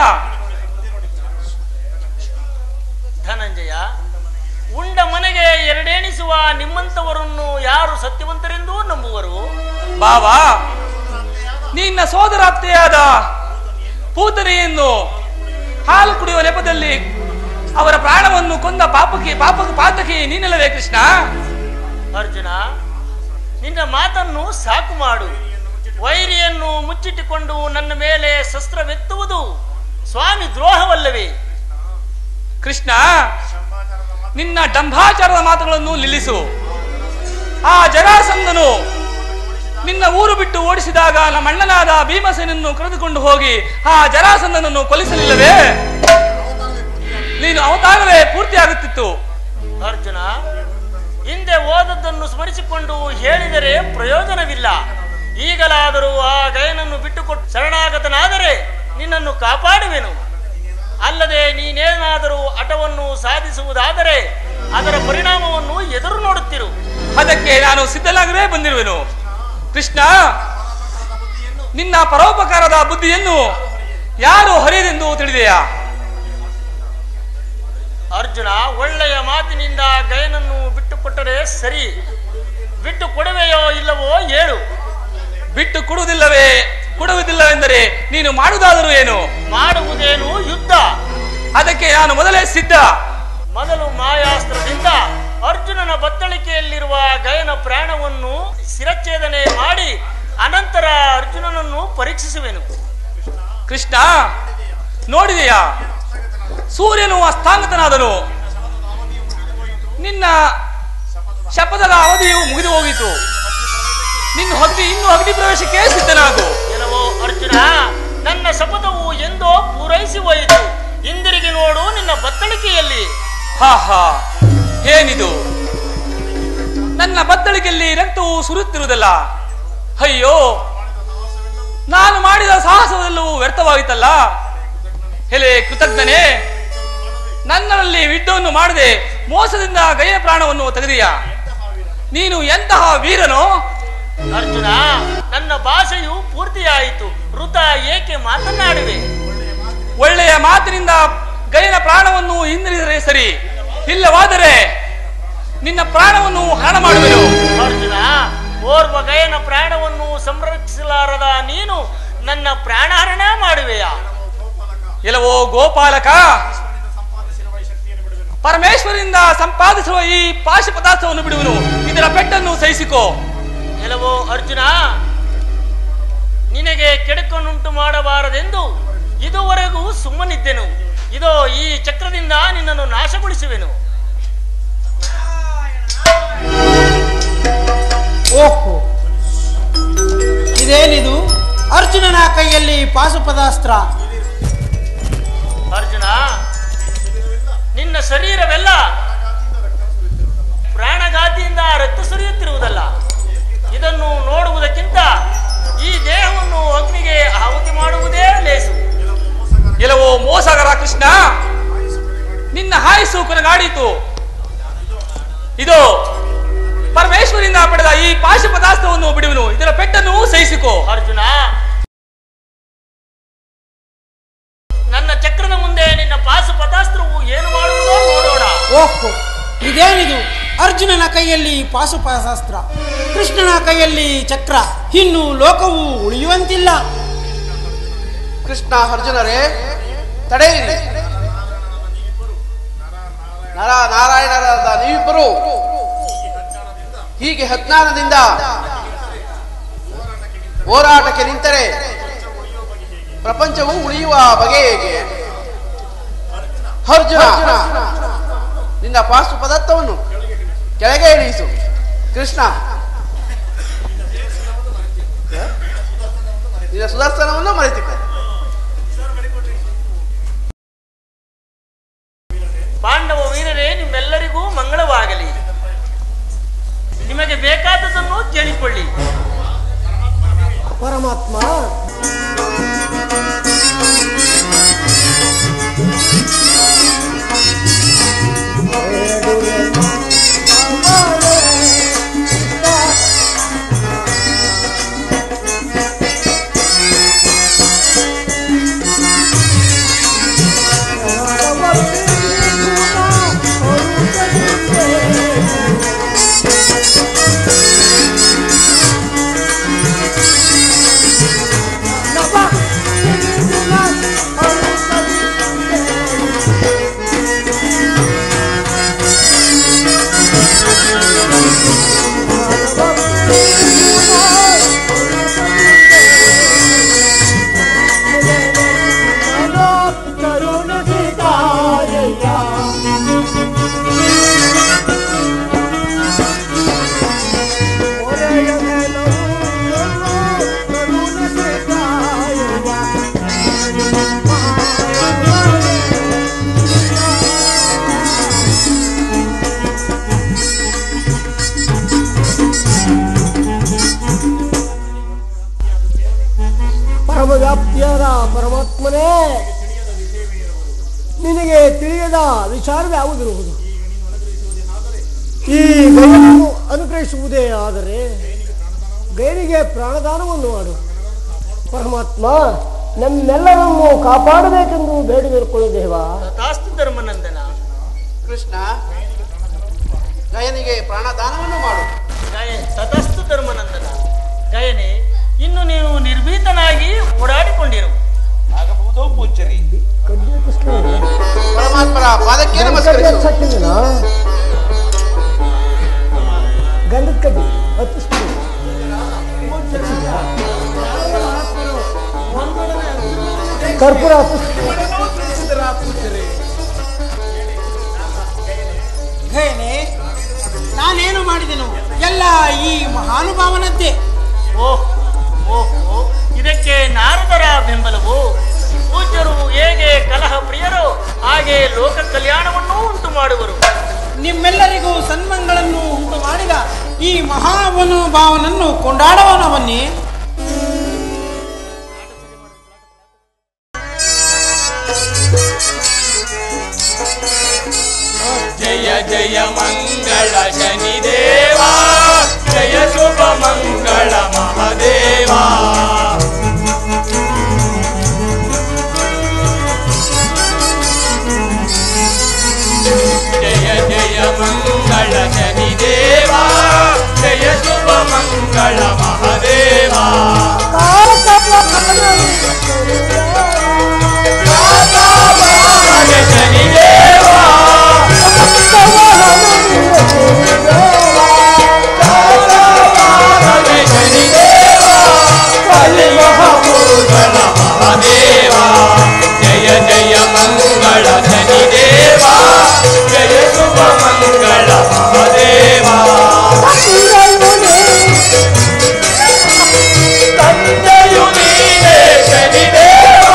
ಧನಂಜಯ ಉಂಡ ಮನೆಗೆ ಎರಡೇಣಿಸುವ ನಿಮ್ಮಂತವರನ್ನು ಯಾರು ಸತ್ಯವಂತರೆಂದೂ ನಂಬುವರು ಬಾವಾ ನಿನ್ನ ಸೋದರಾತ್ತೆಯಾದ ಪೂತನೆಯನ್ನು ಹಾಲು ಕುಡಿಯುವ ನೆಪದಲ್ಲಿ ಅವರ ಪ್ರಾಣವನ್ನು ಕೊಂದ ಪಾಪಕ್ಕೆ ಪಾಪ ಪಾತಕಿ ನೀನಲ್ಲವೇ ಕೃಷ್ಣ ಅರ್ಜುನ ನಿನ್ನ ಮಾತನ್ನು ಸಾಕು ಮಾಡು ವೈರಿಯನ್ನು ಮುಚ್ಚಿಟ್ಟುಕೊಂಡು ನನ್ನ ಮೇಲೆ ಶಸ್ತ್ರವೆತ್ತುವುದು ಸ್ವಾಮಿ ದ್ರೋಹವಲ್ಲವೇ ಕೃಷ್ಣ ನಿನ್ನ ಡಂಭಾಚಾರದ ಮಾತುಗಳನ್ನು ನಿಲ್ಲಿಸು ಆ ಜರಾಸಂಧನು ನಿನ್ನ ಊರು ಬಿಟ್ಟು ಓಡಿಸಿದಾಗ ನಮ್ಮ ಅಣ್ಣನಾದ ಭೀಮಸೇನನ್ನು ಕರೆದುಕೊಂಡು ಹೋಗಿ ಆ ಜರಾಸಂಧನನ್ನು ಕೊಲಿಸಲಿಲ್ಲವೇ ನೀನು ಅವತಾರವೇ ಪೂರ್ತಿಯಾಗುತ್ತಿತ್ತು ಅರ್ಜುನ ಹಿಂದೆ ಓದದ್ದನ್ನು ಸ್ಮರಿಸಿಕೊಂಡು ಹೇಳಿದರೆ ಪ್ರಯೋಜನವಿಲ್ಲ ಈಗಲಾದರೂ ಆ ಗಯನನ್ನು ಬಿಟ್ಟುಕೊಟ್ಟು ಶರಣಾಗತನಾದರೆ ನಿನ್ನನ್ನು ಕಾಪಾಡುವೆನು ಅಲ್ಲದೆ ನೀನೇನಾದರೂ ಹಠವನ್ನು ಸಾಧಿಸುವುದಾದರೆ ಅದರ ಪರಿಣಾಮವನ್ನು ಎದುರು ನೋಡುತ್ತಿರು ಅದಕ್ಕೆ ನಾನು ಸಿದ್ಧನಾಗವೇ ಬಂದಿರುವೆನು ಕೃಷ್ಣ ನಿನ್ನ ಪರೋಪಕಾರದ ಬುದ್ಧಿಯನ್ನು ಯಾರು ಹರಿಯದೆಂದು ತಿಳಿದೆಯಾ ಅರ್ಜುನ ಒಳ್ಳೆಯ ಮಾತಿನಿಂದ ಗಯನನ್ನು ಬಿಟ್ಟುಕೊಟ್ಟರೆ ಸರಿ ಬಿಟ್ಟು ಕೊಡುವೆಯೋ ಇಲ್ಲವೋ ಹೇಳು ಬಿಟ್ಟು ಕೊಡುವುದಿಲ್ಲವೇ ಕೊಡುವುದಿಲ್ಲವೆಂದರೆ ನೀನು ಮಾಡುವುದಾದರೂ ಏನು ಮಾಡುವುದೇನು ಯುದ್ಧ ಅದಕ್ಕೆ ನಾನು ಮೊದಲೇ ಸಿದ್ಧ ಮೊದಲು ಮಾಯಾಸ್ತ್ರದಿಂದ ಅರ್ಜುನನ ಬತ್ತಳಿಕೆಯಲ್ಲಿರುವ ಗಯನ ಪ್ರಾಣವನ್ನು ಶಿರಚ್ಛೇದನೆ ಮಾಡಿ ಅನಂತರ ಅರ್ಜುನನನ್ನು ಪರೀಕ್ಷಿಸುವೆನು ಕೃಷ್ಣ ನೋಡಿದೆಯಾ ಸೂರ್ಯನು ಅಸ್ತಾಂಗತನಾದನು ನಿನ್ನ ಶಪಥದ ಅವಧಿಯು ಮುಗಿದು ಹೋಗಿತು ನಿನ್ನ ಅಗ್ನಿ ಇನ್ನು ಅಗ್ನಿ ಪ್ರವೇಶಕ್ಕೆ ಸಿದ್ಧನಾಗು ಕೆಲವೋ ಅರ್ಜುನ ನನ್ನ ಶಪಥವು ಎಂದೋ ಪೂರೈಸಿ ಹೋಯಿತು ಹಿಂದಿರುಗಿ ನೋಡು ನಿನ್ನ ಬತ್ತಳಿಕೆಯಲ್ಲಿ ಹಾ ಹಾ ಏನಿದು ನನ್ನ ಬತ್ತಳಿಕೆಯಲ್ಲಿ ರಕ್ತವು ಸುರುತ್ತಿರುವುದಲ್ಲ ಅಯ್ಯೋ ನಾನು ಮಾಡಿದ ಸಾಹಸವೆಲ್ಲವೂ ವ್ಯರ್ಥವಾಯಿತಲ್ಲ ಎಲೆ ಕೃತಜ್ಞನೇ ನನ್ನಲ್ಲಿ ಯುದ್ಧವನ್ನು ಮಾಡದೆ ಮೋಸದಿಂದ ಗಯ ಪ್ರಾಣವನ್ನು ತೆಗೆದೀಯಾ ನೀನು ಎಂತಹ ವೀರನೋ ಅರ್ಜುನ ನನ್ನ ಭಾಷೆಯು ಪೂರ್ತಿಯಾಯಿತು ವೃತ ಏಕೆ ಮಾತನಾಡುವೆ ಒಳ್ಳೆಯ ಮಾತಿನಿಂದ ಗಯನ ಪ್ರಾಣವನ್ನು ಹಿಂದಿರಿದರೆ ಸರಿ ಇಲ್ಲವಾದರೆ ನಿನ್ನ ಪ್ರಾಣವನ್ನು ಹರಣ ಮಾಡುವೆನು ಅರ್ಜುನ ಓರ್ವ ಗಯನ ಪ್ರಾಣವನ್ನು ಸಂರಕ್ಷಿಸಲಾರದ ನೀನು ನನ್ನ ಪ್ರಾಣಹರಣ ಮಾಡುವೆಯಾ ಎಲ್ಲವೋ ಗೋಪಾಲಕ ಪರಮೇಶ್ವರಿಂದ ಸಂಪಾದಿಸುವ ಈ ಪಾಶ ಪದಾರ್ಥವನ್ನು ಬಿಡುವನು ಇದರ ಪೆಟ್ಟನ್ನು ಸಹಿಸಿಕೋ ಕೆಲವೋ ಅರ್ಜುನ ನಿನಗೆ ಕೆಡುಕನ್ನುಂಟು ಮಾಡಬಾರದೆಂದು ಇದುವರೆಗೂ ಸುಮ್ಮನಿದ್ದೆನು ಇದೋ ಈ ಚಕ್ರದಿಂದ ನಿನ್ನನ್ನು ನಾಶಗೊಳಿಸುವೆನು ಓಹೋ ಇದೇನಿದು ಅರ್ಜುನನ ಕೈಯಲ್ಲಿ ಪಾಶುಪದಾಸ್ತ್ರ ಅರ್ಜುನ ನಿನ್ನ ಶರೀರವೆಲ್ಲ ಪ್ರಾಣಘಾತಿಯಿಂದ ರಕ್ತ ಸುರಿಯುತ್ತಿರುವುದಲ್ಲ ಇದನ್ನು ನೋಡುವುದಕ್ಕಿಂತ ಈ ದೇಹವನ್ನು ಅಗ್ನಿಗೆ ಆಹುತಿ ಮಾಡುವುದೇ ಲೇಸು ಎಲ್ಲವೋ ಮೋಸಗರ ಕೃಷ್ಣ ನಿನ್ನ ಹಾಯಿಸು ಕೊನೆಗಾಡಿತು ಇದು ಪರಮೇಶ್ವರಿಂದ ಪಡೆದ ಈ ಪಾಶ ಪದಾರ್ಥವನ್ನು ಬಿಡುವನು ಇದರ ಪೆಟ್ಟನ್ನು ಸಹಿಸಿಕೋ ಅರ್ಜುನ ನನ್ನ ಚಕ್ರದ ಮುಂದೆ ನಿನ್ನ ಪಾಸು ಪದಾಸ್ತ್ರವು ಏನು ಮಾಡುವುದೋ ನೋಡೋಣ ಓಹೋ ಇದೇನಿದು ಅರ್ಜುನನ ಕೈಯಲ್ಲಿ ಪಾಶುಪಾಶಾಸ್ತ್ರ ಕೃಷ್ಣನ ಕೈಯಲ್ಲಿ ಚಕ್ರ ಇನ್ನು ಲೋಕವು ಉಳಿಯುವಂತಿಲ್ಲ ಕೃಷ್ಣ ಅರ್ಜುನರೇ ತಡೆಯಿರಿ ನರ ನಾರಾಯಣರಾದ ನೀವಿಬ್ಬರು ಹೀಗೆ ಹತ್ನಾರದಿಂದ ಹೋರಾಟಕ್ಕೆ ನಿಂತರೆ ಪ್ರಪಂಚವು ಉಳಿಯುವ ಬಗೆ ಹೇಗೆ ಅರ್ಜುನ ನಿನ್ನ ಪಾಸ್ತು ಪದಾರ್ಥವನ್ನು ಕೆಳಗೆ ಇಳಿಸು ಕೃಷ್ಣ ನಿನ್ನ ಸುದರ್ಶನವನ್ನು ಮರೆತಿದ್ದೆ ಪಾಂಡವ ವೀರರೇ ನಿಮ್ಮೆಲ್ಲರಿಗೂ ಮಂಗಳವಾಗಲಿ ನಿಮಗೆ ಬೇಕಾದದನ್ನು ಕೇಳಿಕೊಳ್ಳಿ ಪರಮಾತ್ಮ Thank you. ವ್ಯಾಪ್ತಿಯಾದ ಪರಮಾತ್ಮನೇ ನಿನಗೆ ತಿಳಿಯದ ವಿಚಾರವೇ ಯಾವುದಿರುವುದು ಈ ಗೈಯನ್ನು ಅನುಗ್ರಹಿಸುವುದೇ ಆದರೆ ಗೈರಿಗೆ ಪ್ರಾಣದಾನವನ್ನು ಮಾಡು ಪರಮಾತ್ಮ ನಮ್ಮೆಲ್ಲರನ್ನು ಕಾಪಾಡಬೇಕೆಂದು ಬೇಡಿಕೊಳ್ಳು ದೇವಾ ತಥಾಸ್ತು ಧರ್ಮನಂದನ ಕೃಷ್ಣ ಗಯನಿಗೆ ಪ್ರಾಣದಾನವನ್ನು ಮಾಡು ಗಯ ತಥಾಸ್ತು ಧರ್ಮನಂದನ ಗಯನೆ ಇನ್ನು ನೀನು ನಿರ್ಭೀತನಾಗಿ ಓಡಾಡಿಕೊಂಡಿರು ಆಗಬಹುದೋ ಪೂಜ್ಯರಿ ಪರಮಾತ್ಮರ ಪಾದಕ್ಕೆ ನಮಸ್ಕರಿಸು ಗಂಧದ ಕಡ್ಡಿ ಹತ್ತಿಸ್ತು ಕರ್ಪೂರ ಗಯನೆ ನಾನೇನು ಮಾಡಿದೆನು ಎಲ್ಲ ಈ ಮಹಾನುಭಾವನದ್ದೇ ಓಹ್ ಓಹ್ ಓಹ್ ಇದಕ್ಕೆ ನಾರದರ ಬೆಂಬಲವು ಪೂಜ್ಯರು ಹೇಗೆ ಕಲಹ ಪ್ರಿಯರೋ ಹಾಗೆ ಲೋಕ ಕಲ್ಯಾಣವನ್ನೂ ಉಂಟು ಮಾಡುವರು ನಿಮ್ಮೆಲ್ಲರಿಗೂ ಸನ್ಮಂಗಳನ್ನು ಉಂಟು ಮಾಡಿದ ಈ ಮಹಾನುಭಾವನನ್ನು ಕೊಂಡಾಡವನವನ್ನೇ ಜಯ ಜಯ ಮಂಗಳ ಶನಿದೇವ ಜಯ ಶುಭ ಮಂಗಳ ಮಹಾದೇವ ಜಯ ಜಯ ಮಂಗಳ ಶನಿದೇವ ಜಯ ಶುಭ ಮಂಗಳ ಮಹಾದೇವ ಜಯ ಶನಿದೇವ ಜಯ ಜಯ ಮಂಗಳ ಶನಿದೇವ ಜಯ ಶುಭ ಮಂಗಳ ಮಹಾದೇವ ತಂದೆಯು ನೀನೇ ಶನಿದೇವ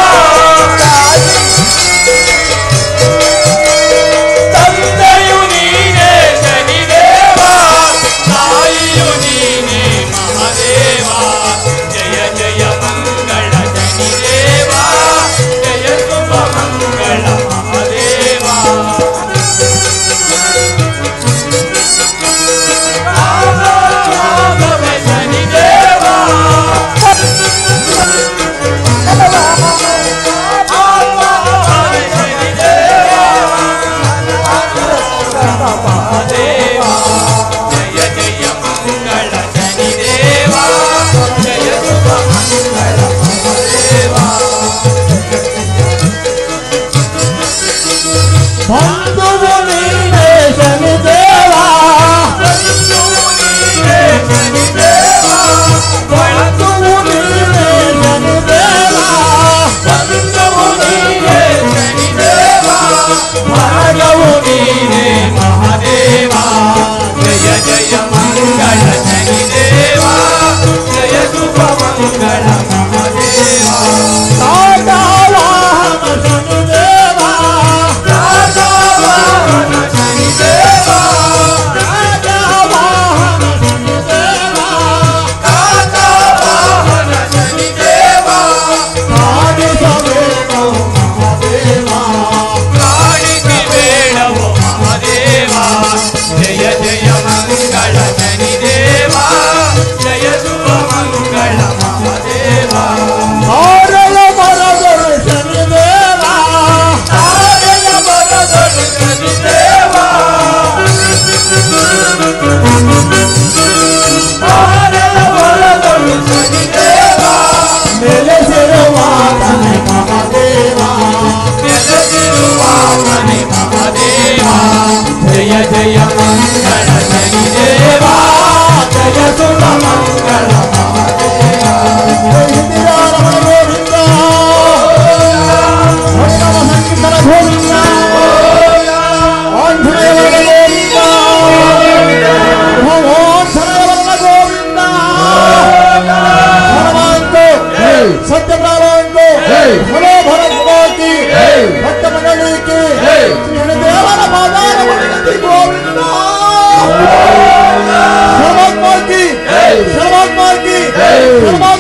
ತಂದೆಯು ನೀನೇ ಶನಿದೇವ ತಾಯಿಯು ನೀನೇ ಮಹಾದೇವ ಜಯ ಜಯ ಮಂಗಳ ಶನಿದೇವ ಜಯ ಶುಭ ಮಂಗಳ ಮಹಾದೇವ ರಾಘವ ಶನಿದೇವ ಮಹಾದೇವ ಜಯ ಜಯ ಮಂಗಳ ಶನಿದೇವ ಜಯ ಶುಭ ಮಂಗಳ ಮಹಾದೇವ ಬಂಧುವು ನೀನೇ ಶನಿದೇವ ಬಂಧುವು ನೀನೇ ಶನಿದೇವ ಬಳಸುವು ನೀನೇ ಶನಿದೇವ ಬಂಧುವು ನೀನೇ ಶನಿದೇವ ಮಾರ್ಗವು ನೀನೇ ಮಹಾದೇವ ಜಯ ಜಯ ಮಂಗಳ ಶನಿದೇವ ಜಯ ಶುಭ ಮಂಗಳ ಮಹಾದೇವ ರಾಜಾವಾಹನ ಶನಿದೇವ ರಾಜಾವಾಹನ ಶನಿದೇವ ರಾಜಾವಾಹನ ಶನಿದೇವ ರಾಜಾವಾಹನ ಶನಿದೇವ ಕಾಣಿಸಬೇಕು ಮಹಾದೇವ ಕಾಣಿಸಿ ಬೇಡವು ಮಹಾದೇವ ಜಯ ಜಯ ಮಂಗಳ ಶನಿದೇವ ಜಯ ಶುಭ ಮಂಗಳ ಮಹಾದೇವ ಆರಳ ಮರದಳು ಶನಿದೇವ ಆರಳ ಮರದಳು ಶನಿದೇವ ಆರಳ ಮರದಳು ಶನಿದೇವ ನೆಲೆಸಿರುವಾತನೆ ಮಹಾದೇವ ನೆಲೆಸಿರುವಾತನೆ ಮಹಾದೇವ ಜಯ ಜಯ ಮಂಗಳ ಶನಿದೇವ ಜಯ ಶುಭ ಮಂಗಳ ಮಹಾದೇವ ಇಂದಿರಾರಮಣ ಗೋವಿಂದ ಭಕ್ತವ ಸಂಗೀತರ ಗೋವಿಂದ ಆಂಜನೇಯವರ ಗೋವಿಂದ ಭಗವಂತನವರ ಗೋವಿಂದ ಹನುಮಾಂತು ಸತ್ಯಪ್ರಾಮಾಂತು ಮನೋಭರ ಭಗವತಿ ಭಕ್ತ ಮಂಡಳಿಕೆ ಶ್ರೀ ದೇವರ ಪಾದಾರ ಮಂಡಳಿ ಗೋವಿಂದ ಶರಮಾತ್ಮ ಕಿ ಶರಮಾತ್ಮ ಕಿ ಶರಮಾತ್ಮ